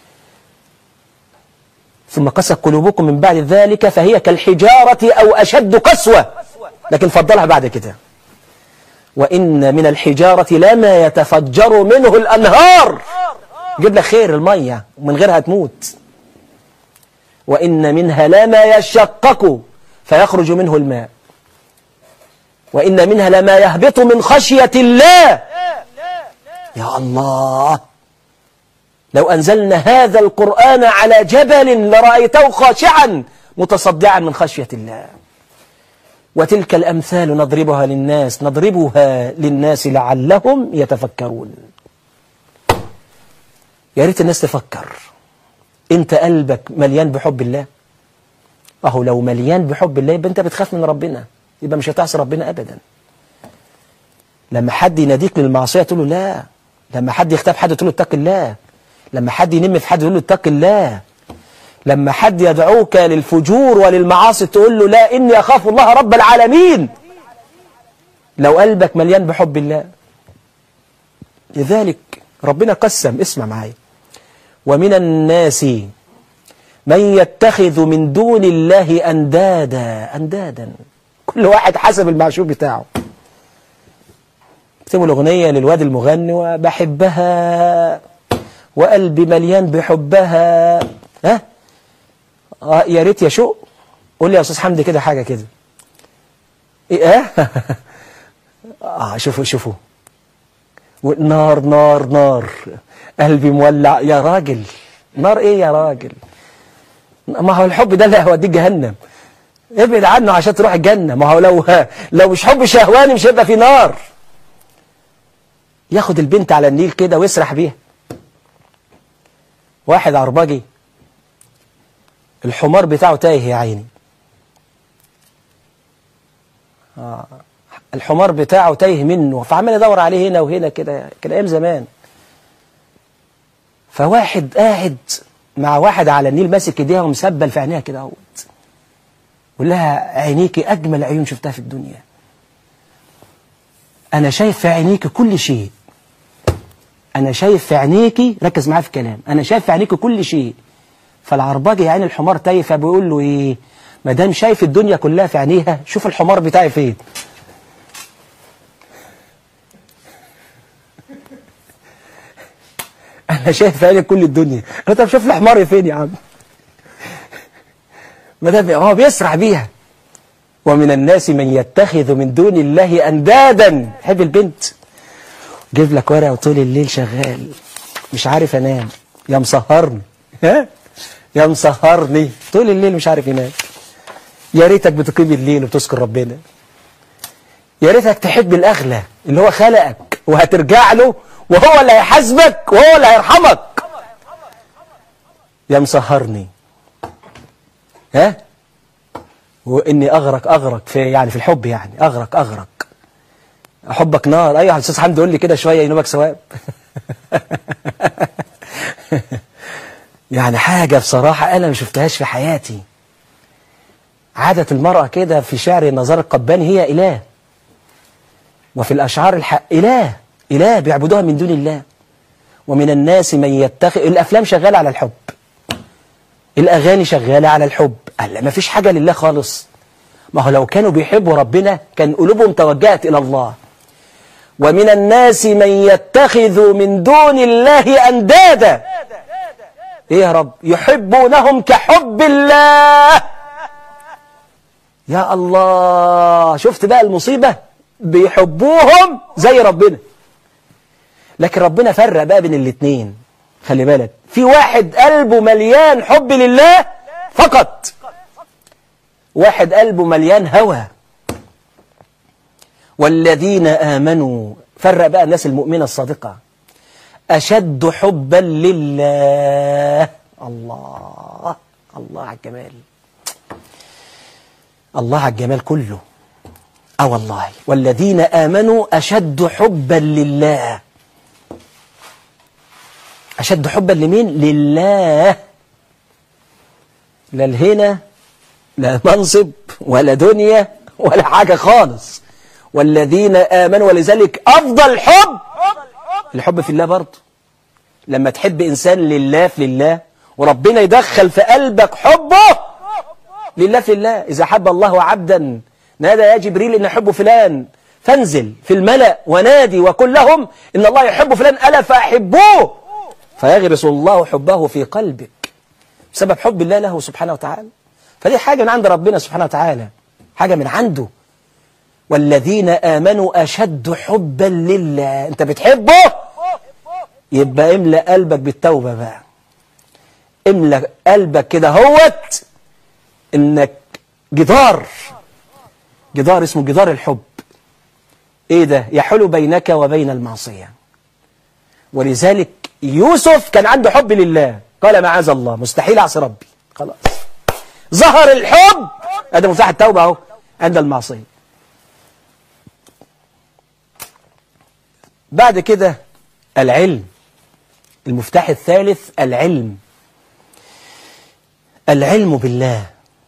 ثم قست قلوبكم من بعد ذلك فهي كالحجارة أو أشد قسوة لكن فضلها بعد كده وإن من الحجارة لما يتفجر منه الأنهار يجيب لك خير المية ومن غيرها تموت وإن منها لما يشقق فيخرج منه الماء وإن منها لما يهبط من خشية الله يا الله لو أنزلنا هذا القرآن على جبل لرأيته خاشعا متصدعا من خشية الله وتلك الأمثال نضربها للناس نضربها للناس لعلهم يتفكرون يا ريت الناس تفكر انت قلبك مليان بحب الله اهو لو مليان بحب الله يبقى انت بتخاف من ربنا يبقى مش هتعصي ربنا ابدا لما حد يناديك للمعصيه تقول له لا لما حد يختاب حد تقول له اتق الله لما حد ينم في حد يقول له اتق الله لما حد يدعوك للفجور وللمعاصي تقول له لا اني اخاف الله رب العالمين لو قلبك مليان بحب الله لذلك ربنا قسم اسمع معايا ومن الناس من يتخذ من دون الله أندادا أندادا كل واحد حسب المعشوق بتاعه اكتبوا الأغنية للواد المغني وبحبها وقلبي مليان بحبها ها آه يا ريت يا شوق قول لي يا أستاذ حمدي كده حاجة كده إيه اه آه شوفوا شوفوا نار نار نار قلبي مولع يا راجل نار ايه يا راجل ما هو الحب ده اللي هيوديك جهنم ابعد عنه عشان تروح الجنة ما هو لو لو مش حب شهواني مش هيبقى في نار ياخد البنت على النيل كده ويسرح بيها واحد عربجي الحمار بتاعه تايه يا عيني آه. الحمار بتاعه تايه منه فعمال يدور عليه هنا وهنا كده كان ايام زمان فواحد قاعد مع واحد على النيل ماسك ايديها ومسبل في عينيها كده اهوت يقول لها عينيكي اجمل عيون شفتها في الدنيا انا شايف في عينيكي كل شيء انا شايف في عينيكي ركز معايا في الكلام انا شايف في عينيكي كل شيء فالعرباجي يا عين الحمار تايه فبيقول له ايه ما دام شايف الدنيا كلها في عينيها شوف الحمار بتاعي فين انا شايف في عينك كل الدنيا طب شوف لي حماري فين يا عم ما دام هو بيسرح بيها ومن الناس من يتخذ من دون الله اندادا حب البنت جيب لك ورقه وطول الليل شغال مش عارف انام يا مسهرني ها يا مسهرني طول الليل مش عارف ينام يا ريتك بتقيم الليل وبتذكر ربنا يا ريتك تحب الاغلى اللي هو خلقك وهترجع له وهو اللي هيحاسبك وهو اللي هيرحمك يا مسهرني ها واني اغرق اغرق في يعني في الحب يعني اغرق اغرق حبك نار ايوه استاذ حمدي قول لي كده شويه ينوبك ثواب يعني حاجه بصراحه انا ما شفتهاش في حياتي عادة المرأة كده في شعر النظار القباني هي إله وفي الأشعار الحق إله إله بيعبدوها من دون الله ومن الناس من يتخذ الأفلام شغالة على الحب الأغاني شغالة على الحب قال ما فيش حاجة لله خالص ما هو لو كانوا بيحبوا ربنا كان قلوبهم توجهت إلى الله ومن الناس من يتخذ من دون الله أندادا إيه يا رب يحبونهم كحب الله يا الله شفت بقى المصيبة بيحبوهم زي ربنا لكن ربنا فرق بقى بين الاتنين خلي بالك في واحد قلبه مليان حب لله فقط واحد قلبه مليان هوى والذين آمنوا فرق بقى الناس المؤمنة الصادقة أشد حبا لله الله الله على الجمال الله على الجمال كله اه والله والذين آمنوا أشد حبا لله أشد حبا لمين لله لا الهنا لا منصب ولا دنيا ولا حاجة خالص والذين آمنوا ولذلك أفضل حب الحب في الله برضه لما تحب إنسان لله في الله وربنا يدخل في قلبك حبه لله في الله إذا حب الله عبدا نادى يا جبريل إن أحب فلان فانزل في الملأ ونادي وقل لهم إن الله يحب فلان ألا فأحبوه فيغرس الله حبه في قلبك بسبب حب الله له سبحانه وتعالى فدي حاجة من عند ربنا سبحانه وتعالى حاجة من عنده والذين آمنوا أشد حبا لله أنت بتحبه يبقى املأ قلبك بالتوبة بقى املأ قلبك كده هوت انك جدار جدار اسمه جدار الحب ايه ده يحول بينك وبين المعصية ولذلك يوسف كان عنده حب لله قال معاذ الله مستحيل اعصي ربي خلاص ظهر الحب هذا مفتاح التوبة اهو عند المعصية بعد كده العلم المفتاح الثالث العلم العلم بالله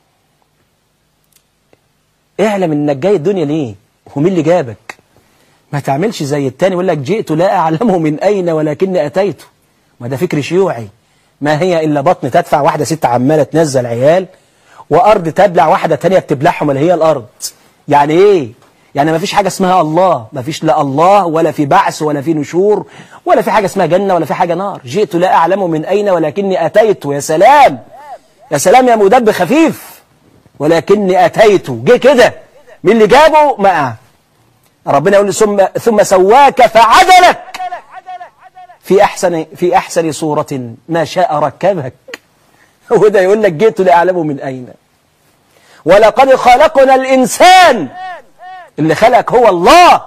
اعلم انك جاي الدنيا ليه ومين اللي جابك ما تعملش زي التاني يقول لك جئت لا اعلمه من اين ولكني اتيته ما ده فكر شيوعي ما هي الا بطن تدفع واحده ست عماله تنزل عيال وارض تبلع واحده تانية بتبلعهم اللي هي الارض يعني ايه يعني ما فيش حاجه اسمها الله ما فيش لا الله ولا في بعث ولا في نشور ولا في حاجه اسمها جنه ولا في حاجه نار جئت لا اعلم من اين ولكني اتيت يا سلام يا سلام يا مدب خفيف ولكني أتيت جه كده من اللي جابه ما ربنا يقول ثم ثم سواك فعدلك في أحسن في أحسن صورة ما شاء ركبك وده يقول لك جئت لأعلم من أين ولقد خلقنا الإنسان اللي خلق هو الله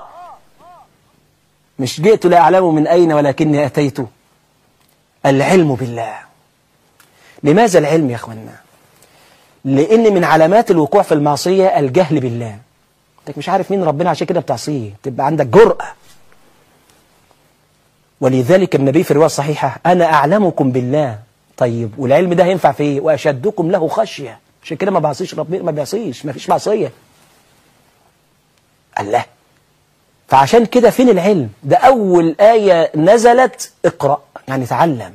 مش جئت لأعلم من أين ولكني أتيت العلم بالله لماذا العلم يا أخوانا لأن من علامات الوقوع في المعصية الجهل بالله انك مش عارف مين ربنا عشان كده بتعصيه تبقى عندك جرأة ولذلك النبي في الرواية الصحيحة أنا أعلمكم بالله طيب والعلم ده هينفع في ايه وأشدكم له خشية عشان كده ما بعصيش ربنا ما بيعصيش ما فيش معصية الله فعشان كده فين العلم ده أول آية نزلت اقرأ يعني تعلم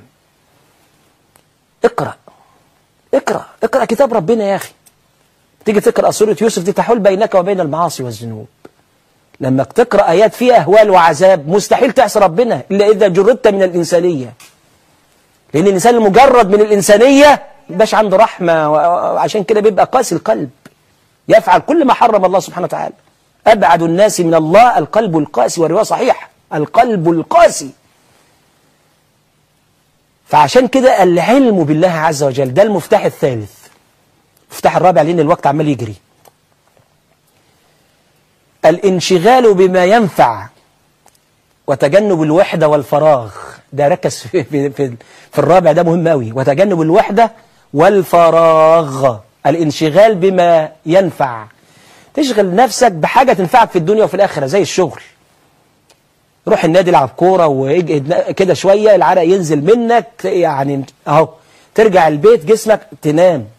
اقرأ اقرأ اقرأ كتاب ربنا يا أخي تيجي تقرأ سورة يوسف دي تحول بينك وبين المعاصي والذنوب لما تقرأ آيات فيها أهوال وعذاب مستحيل تعصي ربنا إلا إذا جردت من الإنسانية لأن الإنسان المجرد من الإنسانية مبقاش عنده رحمة وعشان كده بيبقى قاسي القلب يفعل كل ما حرم الله سبحانه وتعالى أبعد الناس من الله القلب القاسي والرواية صحيح القلب القاسي فعشان كده العلم بالله عز وجل ده المفتاح الثالث المفتاح الرابع لأن الوقت عمال يجري الانشغال بما ينفع وتجنب الوحدة والفراغ ده ركز في, في, في, في الرابع ده مهم قوي وتجنب الوحدة والفراغ الانشغال بما ينفع تشغل نفسك بحاجة تنفعك في الدنيا وفي الآخرة زي الشغل روح النادي العب كورة واجهد كده شوية العرق ينزل منك يعني اهو ترجع البيت جسمك تنام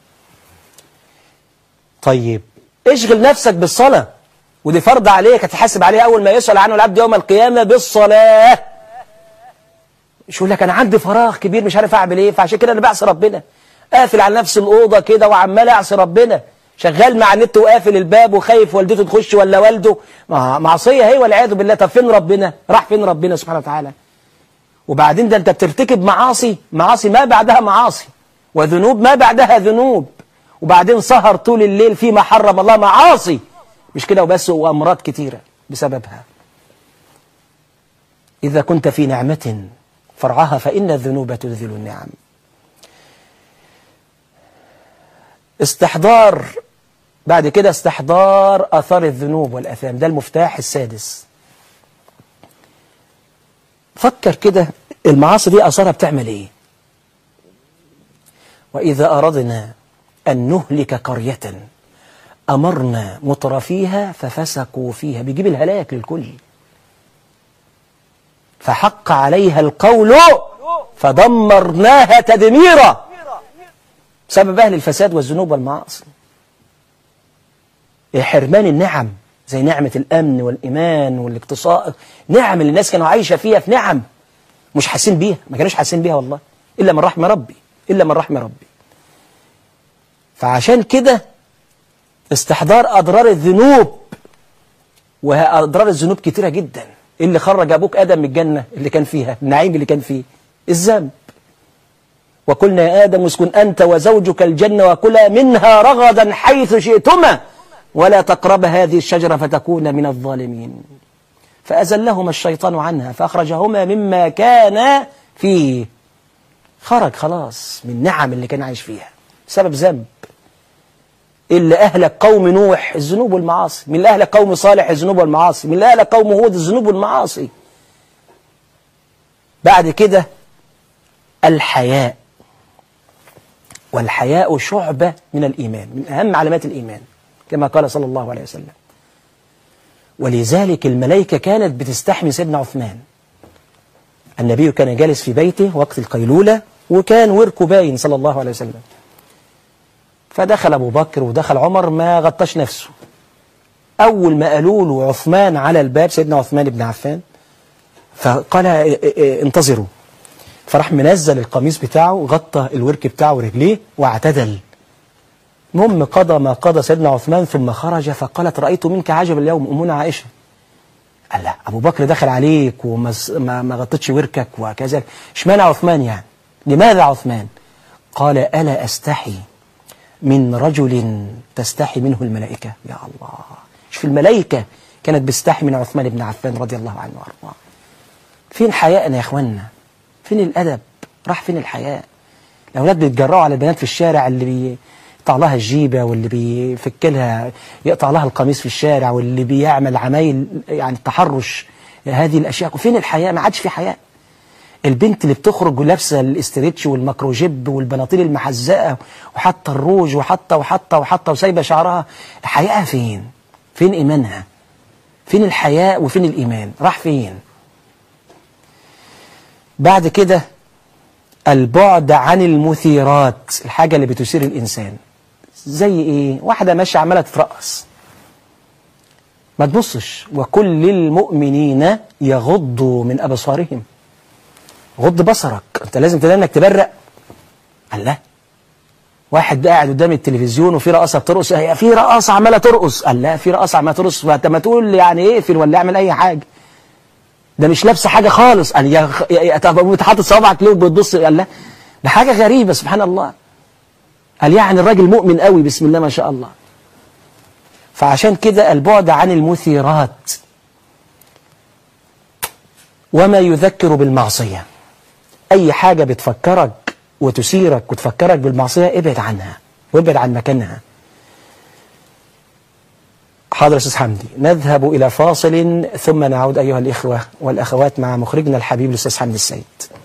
طيب اشغل نفسك بالصلاة ودي فرض عليك هتحاسب عليها أول ما يسأل عنه العبد يوم القيامة بالصلاة مش يقول لك أنا عندي فراغ كبير مش عارف أعمل إيه فعشان كده أنا بعصي ربنا قافل على نفس الأوضة كده وعمال أعصي ربنا شغال مع النت وقافل الباب وخايف والدته تخش ولا والده معصية هي والعياذ بالله طب فين ربنا راح فين ربنا سبحانه وتعالى وبعدين ده أنت بترتكب معاصي معاصي ما بعدها معاصي وذنوب ما بعدها ذنوب وبعدين سهر طول الليل فيما حرم الله معاصي مش كده وبس وأمراض كتيرة بسببها إذا كنت في نعمة فرعها فإن الذنوب تذل النعم استحضار بعد كده استحضار أثار الذنوب والأثام ده المفتاح السادس فكر كده المعاصي دي أثارها بتعمل إيه وإذا أردنا أن نهلك قرية أمرنا مترفيها ففسقوا فيها بيجيب الهلاك للكل فحق عليها القول فدمرناها تدميرا بسبب أهل الفساد والذنوب والمعاصي حرمان النعم زي نعمة الأمن والإيمان والاقتصاد نعم اللي الناس كانوا عايشة فيها في نعم مش حاسين بيها ما كانوش حاسين بيها والله إلا من رحم ربي إلا من رحم ربي فعشان كده استحضار أضرار الذنوب وأضرار الذنوب كتيرة جدا اللي خرج أبوك آدم من الجنة اللي كان فيها النعيم اللي كان فيه الذنب وقلنا يا آدم اسكن أنت وزوجك الجنة وكلا منها رغدا حيث شئتما ولا تقرب هذه الشجرة فتكون من الظالمين فأزلهما الشيطان عنها فأخرجهما مما كان فيه خرج خلاص من النعم اللي كان عايش فيها سبب ذنب اللي أهلك قوم نوح الذنوب والمعاصي من اللي أهلك قوم صالح الذنوب والمعاصي من اللي أهلك قوم هود الذنوب والمعاصي بعد كده الحياء والحياء شعبة من الإيمان من أهم علامات الإيمان كما قال صلى الله عليه وسلم ولذلك الملائكة كانت بتستحمي سيدنا عثمان النبي كان جالس في بيته وقت القيلولة وكان وركه باين صلى الله عليه وسلم فدخل أبو بكر ودخل عمر ما غطاش نفسه أول ما قالوا له عثمان على الباب سيدنا عثمان بن عفان فقال انتظروا فراح منزل القميص بتاعه غطى الورك بتاعه ورجليه واعتدل المهم قضى ما قضى سيدنا عثمان ثم خرج فقالت رأيت منك عجب اليوم أمنا عائشة قال لا أبو بكر دخل عليك وما ما, ما غطتش وركك وكذا اشمعنى عثمان يعني لماذا عثمان قال ألا أستحي من رجل تستحي منه الملائكة يا الله شوف الملائكة كانت بتستحي من عثمان بن عفان رضي الله عنه وارضاه فين حياءنا يا اخوانا فين الأدب راح فين الحياء الأولاد بيتجرأوا على البنات في الشارع اللي بيقطع لها الجيبة واللي بيفك لها يقطع لها القميص في الشارع واللي بيعمل عمايل يعني تحرش هذه الأشياء فين الحياء ما عادش في حياء البنت اللي بتخرج ولابسه الاستريتش والمكروجيب والبناطيل المحزقه وحاطه الروج وحاطه وحاطه وحاطه وسايبه شعرها حياءها فين؟ فين ايمانها؟ فين الحياء وفين الايمان؟ راح فين؟ بعد كده البعد عن المثيرات الحاجه اللي بتثير الانسان زي ايه؟ واحده ماشيه عماله تترقص ما تبصش وكل المؤمنين يغضوا من ابصارهم غض بصرك انت لازم تلاقي انك تبرق الله واحد قاعد قدام التلفزيون وفي رقاصه بترقص هي في رقاصه عماله ترقص قال لا في رقاصه عماله ترقص فانت ما تقول يعني اقفل ولا اعمل اي حاجه ده مش لابسه حاجه خالص قال يا خ... يا طب انت حاطط صوابعك ليه بتبص قال لا ده حاجه غريبه سبحان الله قال يعني الراجل مؤمن قوي بسم الله ما شاء الله فعشان كده البعد عن المثيرات وما يذكر بالمعصيه أي حاجة بتفكرك وتثيرك وتفكرك بالمعصية ابعد عنها وابعد عن مكانها حاضر أستاذ حمدي نذهب إلى فاصل ثم نعود أيها الإخوة والأخوات مع مخرجنا الحبيب الأستاذ حمدي السيد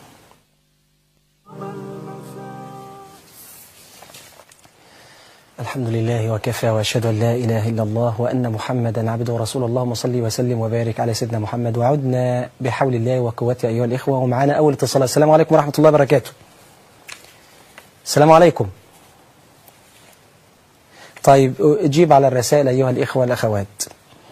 الحمد لله وكفى واشهد ان لا اله الا الله وان محمدا عبده ورسوله اللهم صل وسلم وبارك على سيدنا محمد وعدنا بحول الله وقوته ايها الاخوه ومعنا اول اتصال السلام عليكم ورحمه الله وبركاته. السلام عليكم. طيب اجيب على الرسائل ايها الاخوه والاخوات.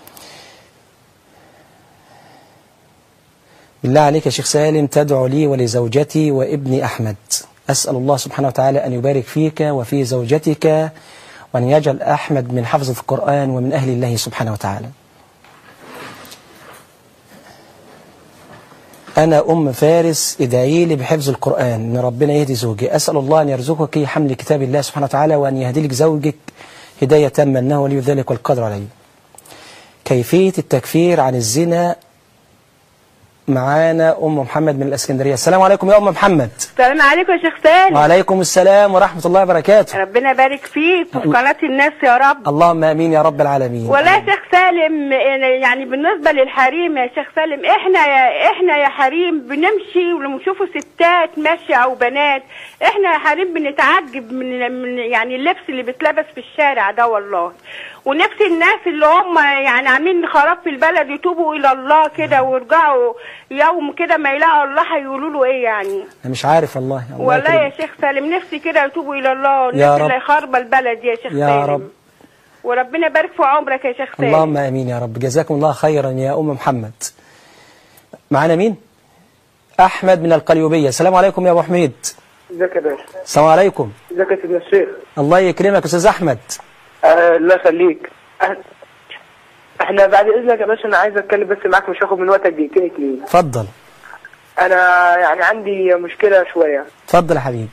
بالله عليك يا شيخ سالم تدعو لي ولزوجتي وابني احمد. أسأل الله سبحانه وتعالى أن يبارك فيك وفي زوجتك وأن يجعل أحمد من حفظة القرآن ومن أهل الله سبحانه وتعالى أنا أم فارس ادعي لي بحفظ القرآن أن ربنا يهدي زوجي أسأل الله أن يرزقك حمل كتاب الله سبحانه وتعالى وأن يهدي لك زوجك هداية تامة أنه ولي ذلك والقدر عليه كيفية التكفير عن الزنا معانا أم محمد من الإسكندرية السلام عليكم يا أم محمد السلام عليكم يا شيخ سالم وعليكم السلام ورحمة الله وبركاته ربنا يبارك فيك وفي قناة الناس يا رب اللهم امين يا رب العالمين ولا يا شيخ سالم يعني بالنسبة للحريم يا شيخ سالم احنا يا احنا يا حريم بنمشي ولما نشوفوا ستات ماشية او بنات احنا يا حريم بنتعجب من, من يعني اللبس اللي بيتلبس في الشارع ده والله ونفس الناس اللي هم يعني عاملين خراب في البلد يتوبوا الى الله كده ويرجعوا يوم كده ما يلاقوا الله هيقولوا له ايه يعني انا مش عارف والله الله والله يا يكرمك. شيخ سالم نفسي كده يتوبوا الى الله يا الناس رب. اللي خاربه البلد يا شيخ يا سالم رب. وربنا يبارك في عمرك يا شيخ سالم اللهم امين يا رب جزاكم الله خيرا يا ام محمد معانا مين احمد من القليوبيه السلام عليكم يا ابو حميد ازيك يا باشا السلام عليكم ازيك يا سيدنا الشيخ الله يكرمك استاذ احمد آه الله يخليك أه- احنا بعد اذنك يا باشا انا عايز اتكلم بس معاك مش هاخد من وقتك دقيقتين اتنين اتفضل انا يعني عندي مشكله شويه اتفضل يا حبيبي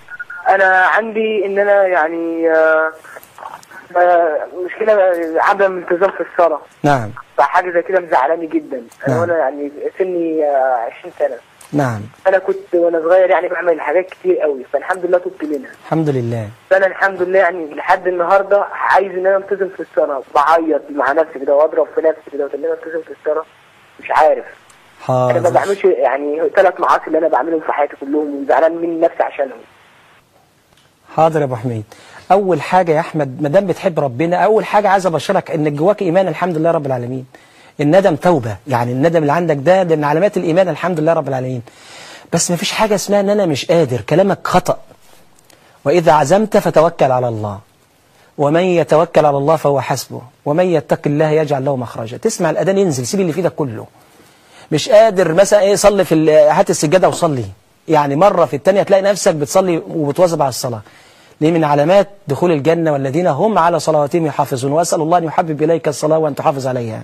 انا عندي ان انا يعني آه، آه، مشكله آه، عدم التزام في الصلاه نعم فحاجه زي كده مزعلاني جدا نعم. انا وانا يعني سني آه، 20 سنه نعم انا كنت وانا صغير يعني بعمل حاجات كتير قوي فالحمد لله تبت منها الحمد لله فانا الحمد لله يعني لحد النهارده عايز ان انا التزم في الصلاه بعيط مع نفسي كده واضرب في نفسي كده وان انا التزم في الصلاه مش عارف انا ما حاضر بعملش يعني ثلاث معاصي اللي انا بعملهم في حياتي كلهم وزعلان من نفسي عشانهم حاضر يا ابو حميد اول حاجه يا احمد ما دام بتحب ربنا اول حاجه عايز ابشرك ان جواك ايمان الحمد لله رب العالمين الندم توبه يعني الندم اللي عندك ده ده من علامات الايمان الحمد لله رب العالمين بس ما فيش حاجه اسمها ان انا مش قادر كلامك خطا واذا عزمت فتوكل على الله ومن يتوكل على الله فهو حسبه ومن يتق الله يجعل له مخرجا تسمع الاذان ينزل سيب اللي في ايدك كله مش قادر مثلا ايه صلي في ال- هات السجاده وصلي يعني مره في الثانيه تلاقي نفسك بتصلي وبتواظب على الصلاه ليه من علامات دخول الجنه والذين هم على صلواتهم يحافظون واسال الله ان يحبب اليك الصلاه وان تحافظ عليها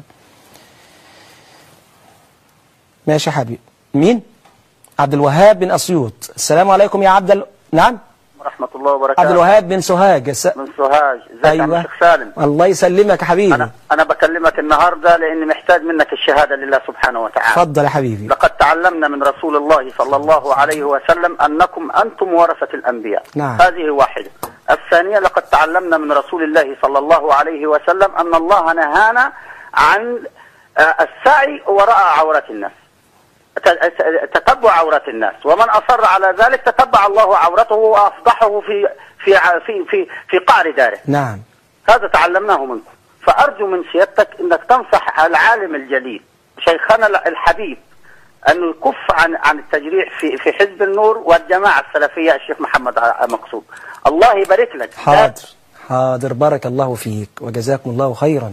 ماشي يا حبيبي مين عبد الوهاب بن اسيوط السلام عليكم يا عبد ال... نعم ورحمة الله وبركاته عبد الوهاب بن سوهاج الس... من سوهاج ازيك يا عم ايوه الشيخ سالم الله يسلمك يا حبيبي أنا أنا بكلمك النهاردة لأني محتاج منك الشهادة لله سبحانه وتعالى اتفضل يا حبيبي لقد تعلمنا من رسول الله صلى الله عليه وسلم أنكم أنتم ورثة الأنبياء نعم. هذه واحدة الثانية لقد تعلمنا من رسول الله صلى الله عليه وسلم أن الله نهانا عن آه، السعي وراء عورات الناس ت- تتبع عورات الناس ومن أصر على ذلك تتبع الله عورته وأفضحه في في ع- في في, في قعر داره نعم هذا تعلمناه منكم فأرجو من سيادتك أنك تنصح العالم الجليل شيخنا الحبيب أنه يكف عن عن التجريح في في حزب النور والجماعة السلفية الشيخ محمد ع- مقصود الله يبارك لك حاضر حاضر بارك الله فيك وجزاكم الله خيرا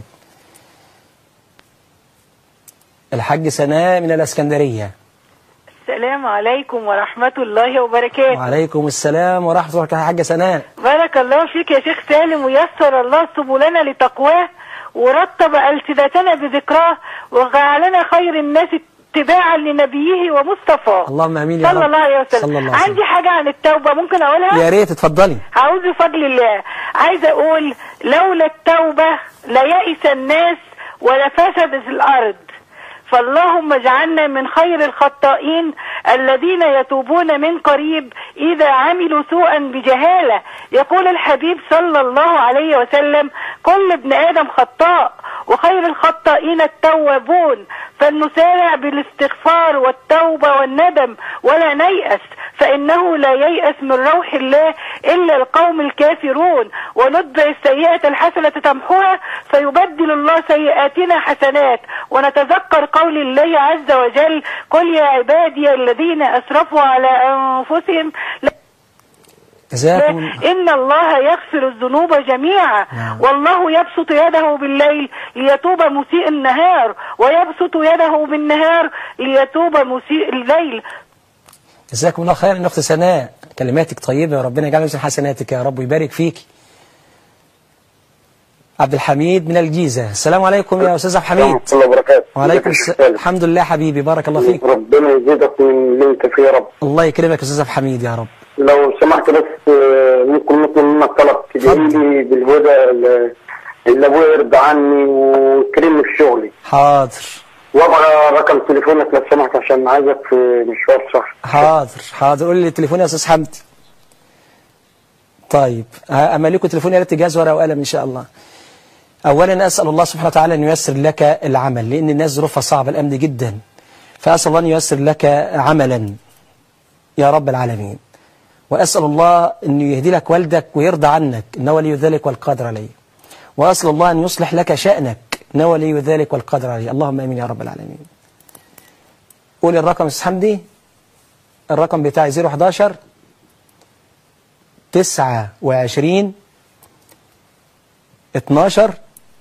الحاج سناء من الاسكندريه السلام عليكم ورحمة الله وبركاته وعليكم السلام ورحمه الله وبركاته يا حاجه سناء بارك الله فيك يا شيخ سالم ويسر الله سبلنا لتقواه ورتب ألسنتنا بذكراه وجعلنا خير الناس اتباعا لنبيه ومصطفاه اللهم امين يا صلى رب الله عليه وسلم صلى الله عليه عندي وسلم حاجة عن التوبة ممكن أقولها؟ يا ريت اتفضلي أعوذ بفضل الله عايزة أقول لولا التوبة ليئس الناس ولفسدت الأرض فاللهم اجعلنا من خير الخطائين الذين يتوبون من قريب إذا عملوا سوءا بجهالة يقول الحبيب صلى الله عليه وسلم كل ابن آدم خطاء وخير الخطائين التوابون فلنسارع بالاستغفار والتوبة والندم ولا نيأس فإنه لا ييأس من روح الله إلا القوم الكافرون ونتبع السيئة الحسنة تمحوها فيبدل الله سيئاتنا حسنات ونتذكر قول الله عز وجل قل يا عبادي الذين أسرفوا على أنفسهم لا جزاكم إن الله يغفر الذنوب جميعا نعم. والله يبسط يده بالليل ليتوب مسيء النهار ويبسط يده بالنهار ليتوب مسيء الليل جزاكم الله خيرا يا اخت سناء كلماتك طيبه يا ربنا يجعل من حسناتك يا رب ويبارك فيك عبد الحميد من الجيزه السلام عليكم يا استاذ عبد الحميد ورحمة الله وبركاته وعليكم السلام الحمد لله حبيبي بارك الله فيك ربنا يزيدك من اللي انت فيه يا رب الله يكرمك يا استاذ عبد الحميد يا رب لو سمحت بس آه، ممكن نطلب منك طلب تدعي لي بالهدى اللي- اللي ابويا يرضى عني ويكرمني في شغلي حاضر وابغى رقم تليفونك لو سمحت عشان عايزك في مشوار صح حاضر حاضر قول لي التليفون يا استاذ حمدي طيب ها، اما لكم تليفون يا ريت تجهز ورقه وقلم ان شاء الله اولا اسال الله سبحانه وتعالى ان ييسر لك العمل لان الناس ظروفها صعبه الامن جدا فاسال الله ان ييسر لك عملا يا رب العالمين واسال الله ان يهدي لك والدك ويرضى عنك انه ولي ذلك والقادر عليه واسال الله ان يصلح لك شانك انه ولي ذلك والقادر عليه اللهم امين يا رب العالمين قول الرقم يا استاذ حمدي الرقم بتاعي 011 29 12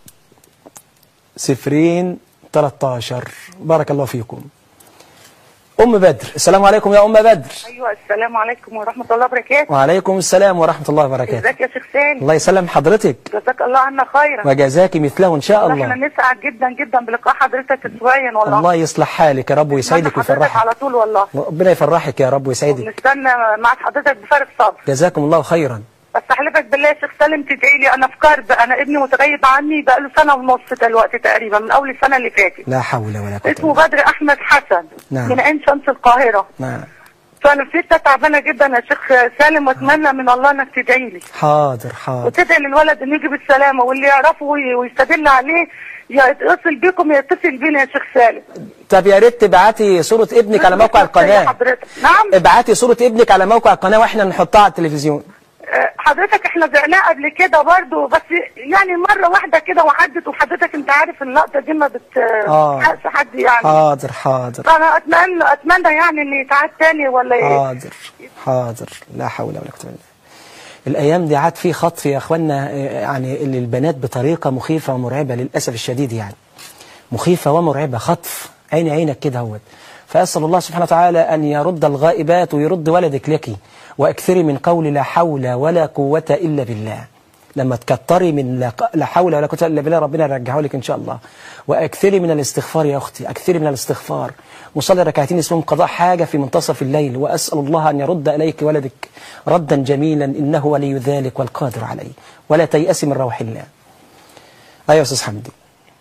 صفرين 13 بارك الله فيكم ام بدر السلام عليكم يا ام بدر ايوه السلام عليكم ورحمه الله وبركاته وعليكم السلام ورحمه الله وبركاته ازيك يا شيخ سالم الله يسلم حضرتك جزاك الله عنا خيرا وجزاك مثله ان شاء والله احنا الله نسعد جدا جدا بلقاء حضرتك اسبوعيا والله الله يصلح حالك يا رب ويسعدك نستنى حضرتك ويفرحك على طول والله ربنا يفرحك يا رب ويسعدك ونستنى مع حضرتك بفارغ صبر جزاكم الله خيرا بس احلفك بالله يا شيخ سالم تدعي لي انا في كرب انا ابني متغيب عني بقاله سنه ونص دلوقتي تقريبا من اول السنه اللي فاتت لا حول ولا قوه اسمه الا بالله بدر احمد حسن نعم. من عين شمس القاهره نعم فانا فتة تعبانه جدا يا شيخ سالم واتمنى من الله انك تدعي لي حاضر حاضر وتدعي للولد انه يجي بالسلامه واللي يعرفه وي- ويستدل عليه يا يتصل بيكم يا يتصل بينا يا شيخ سالم طب يا ريت تبعتي صوره ابنك على موقع يا القناه حضرتك نعم ابعتي صوره ابنك على موقع القناه واحنا نحطها على التلفزيون آه، حضرتك احنا زعناه قبل كده برضو بس يعني مره واحده كده وعدت وحضرتك انت عارف اللقطه دي ما بت آه. بتحقش حد يعني حاضر حاضر فانا اتمنى اتمنى يعني ان يتعاد تاني ولا ايه حاضر حاضر لا حول ولا قوه الا بالله الايام دي عاد في خطف يا اخوانا آه، يعني للبنات بطريقه مخيفه ومرعبه للاسف الشديد يعني مخيفه ومرعبه خطف عيني عينك كده اهوت فاسال الله سبحانه وتعالى ان يرد الغائبات ويرد ولدك لك واكثري من قول لا حول ولا قوه الا بالله لما تكتري من لا ق- لا حول ولا قوه الا بالله ربنا يرجعه لك ان شاء الله واكثري من الاستغفار يا اختي اكثري من الاستغفار وصلي ركعتين اسمهم قضاء حاجه في منتصف الليل واسال الله ان يرد اليك ولدك ردا جميلا انه ولي ذلك والقادر عليه ولا تيأسي من روح الله ايوه يا استاذ حمدي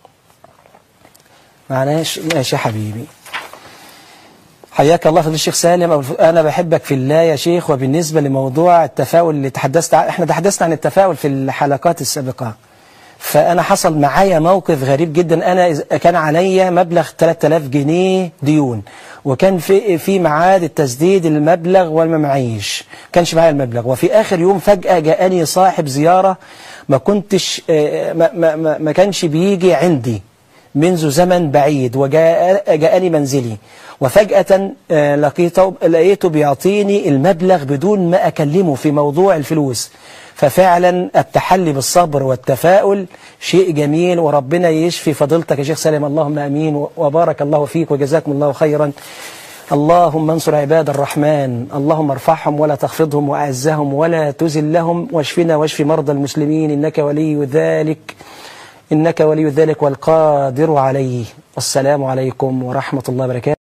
معناش ماشي يا حبيبي حياك الله فضيل الشيخ سالم أو- انا بحبك في الله يا شيخ وبالنسبه لموضوع التفاؤل اللي تحدثت ع- احنا تحدثنا عن التفاؤل في الحلقات السابقه فانا حصل معايا موقف غريب جدا انا إذ- كان عليا مبلغ 3000 جنيه ديون وكان في في ميعاد التسديد المبلغ وما معيش كانش معايا المبلغ وفي اخر يوم فجاه جاءني صاحب زياره ما كنتش آه، ما, ما, ما, ما كانش بيجي عندي منذ زمن بعيد وجاء جاءني منزلي وفجأة آه، لقيته لقيته بيعطيني المبلغ بدون ما أكلمه في موضوع الفلوس ففعلا التحلي بالصبر والتفاؤل شيء جميل وربنا يشفي فضيلتك يا شيخ سالم اللهم امين وبارك الله فيك وجزاكم الله خيرا اللهم انصر عباد الرحمن اللهم ارفعهم ولا تخفضهم واعزهم ولا تذلهم واشفنا واشف مرضى المسلمين انك ولي ذلك إنك ولي ذلك والقادر عليه والسلام عليكم ورحمة الله وبركاته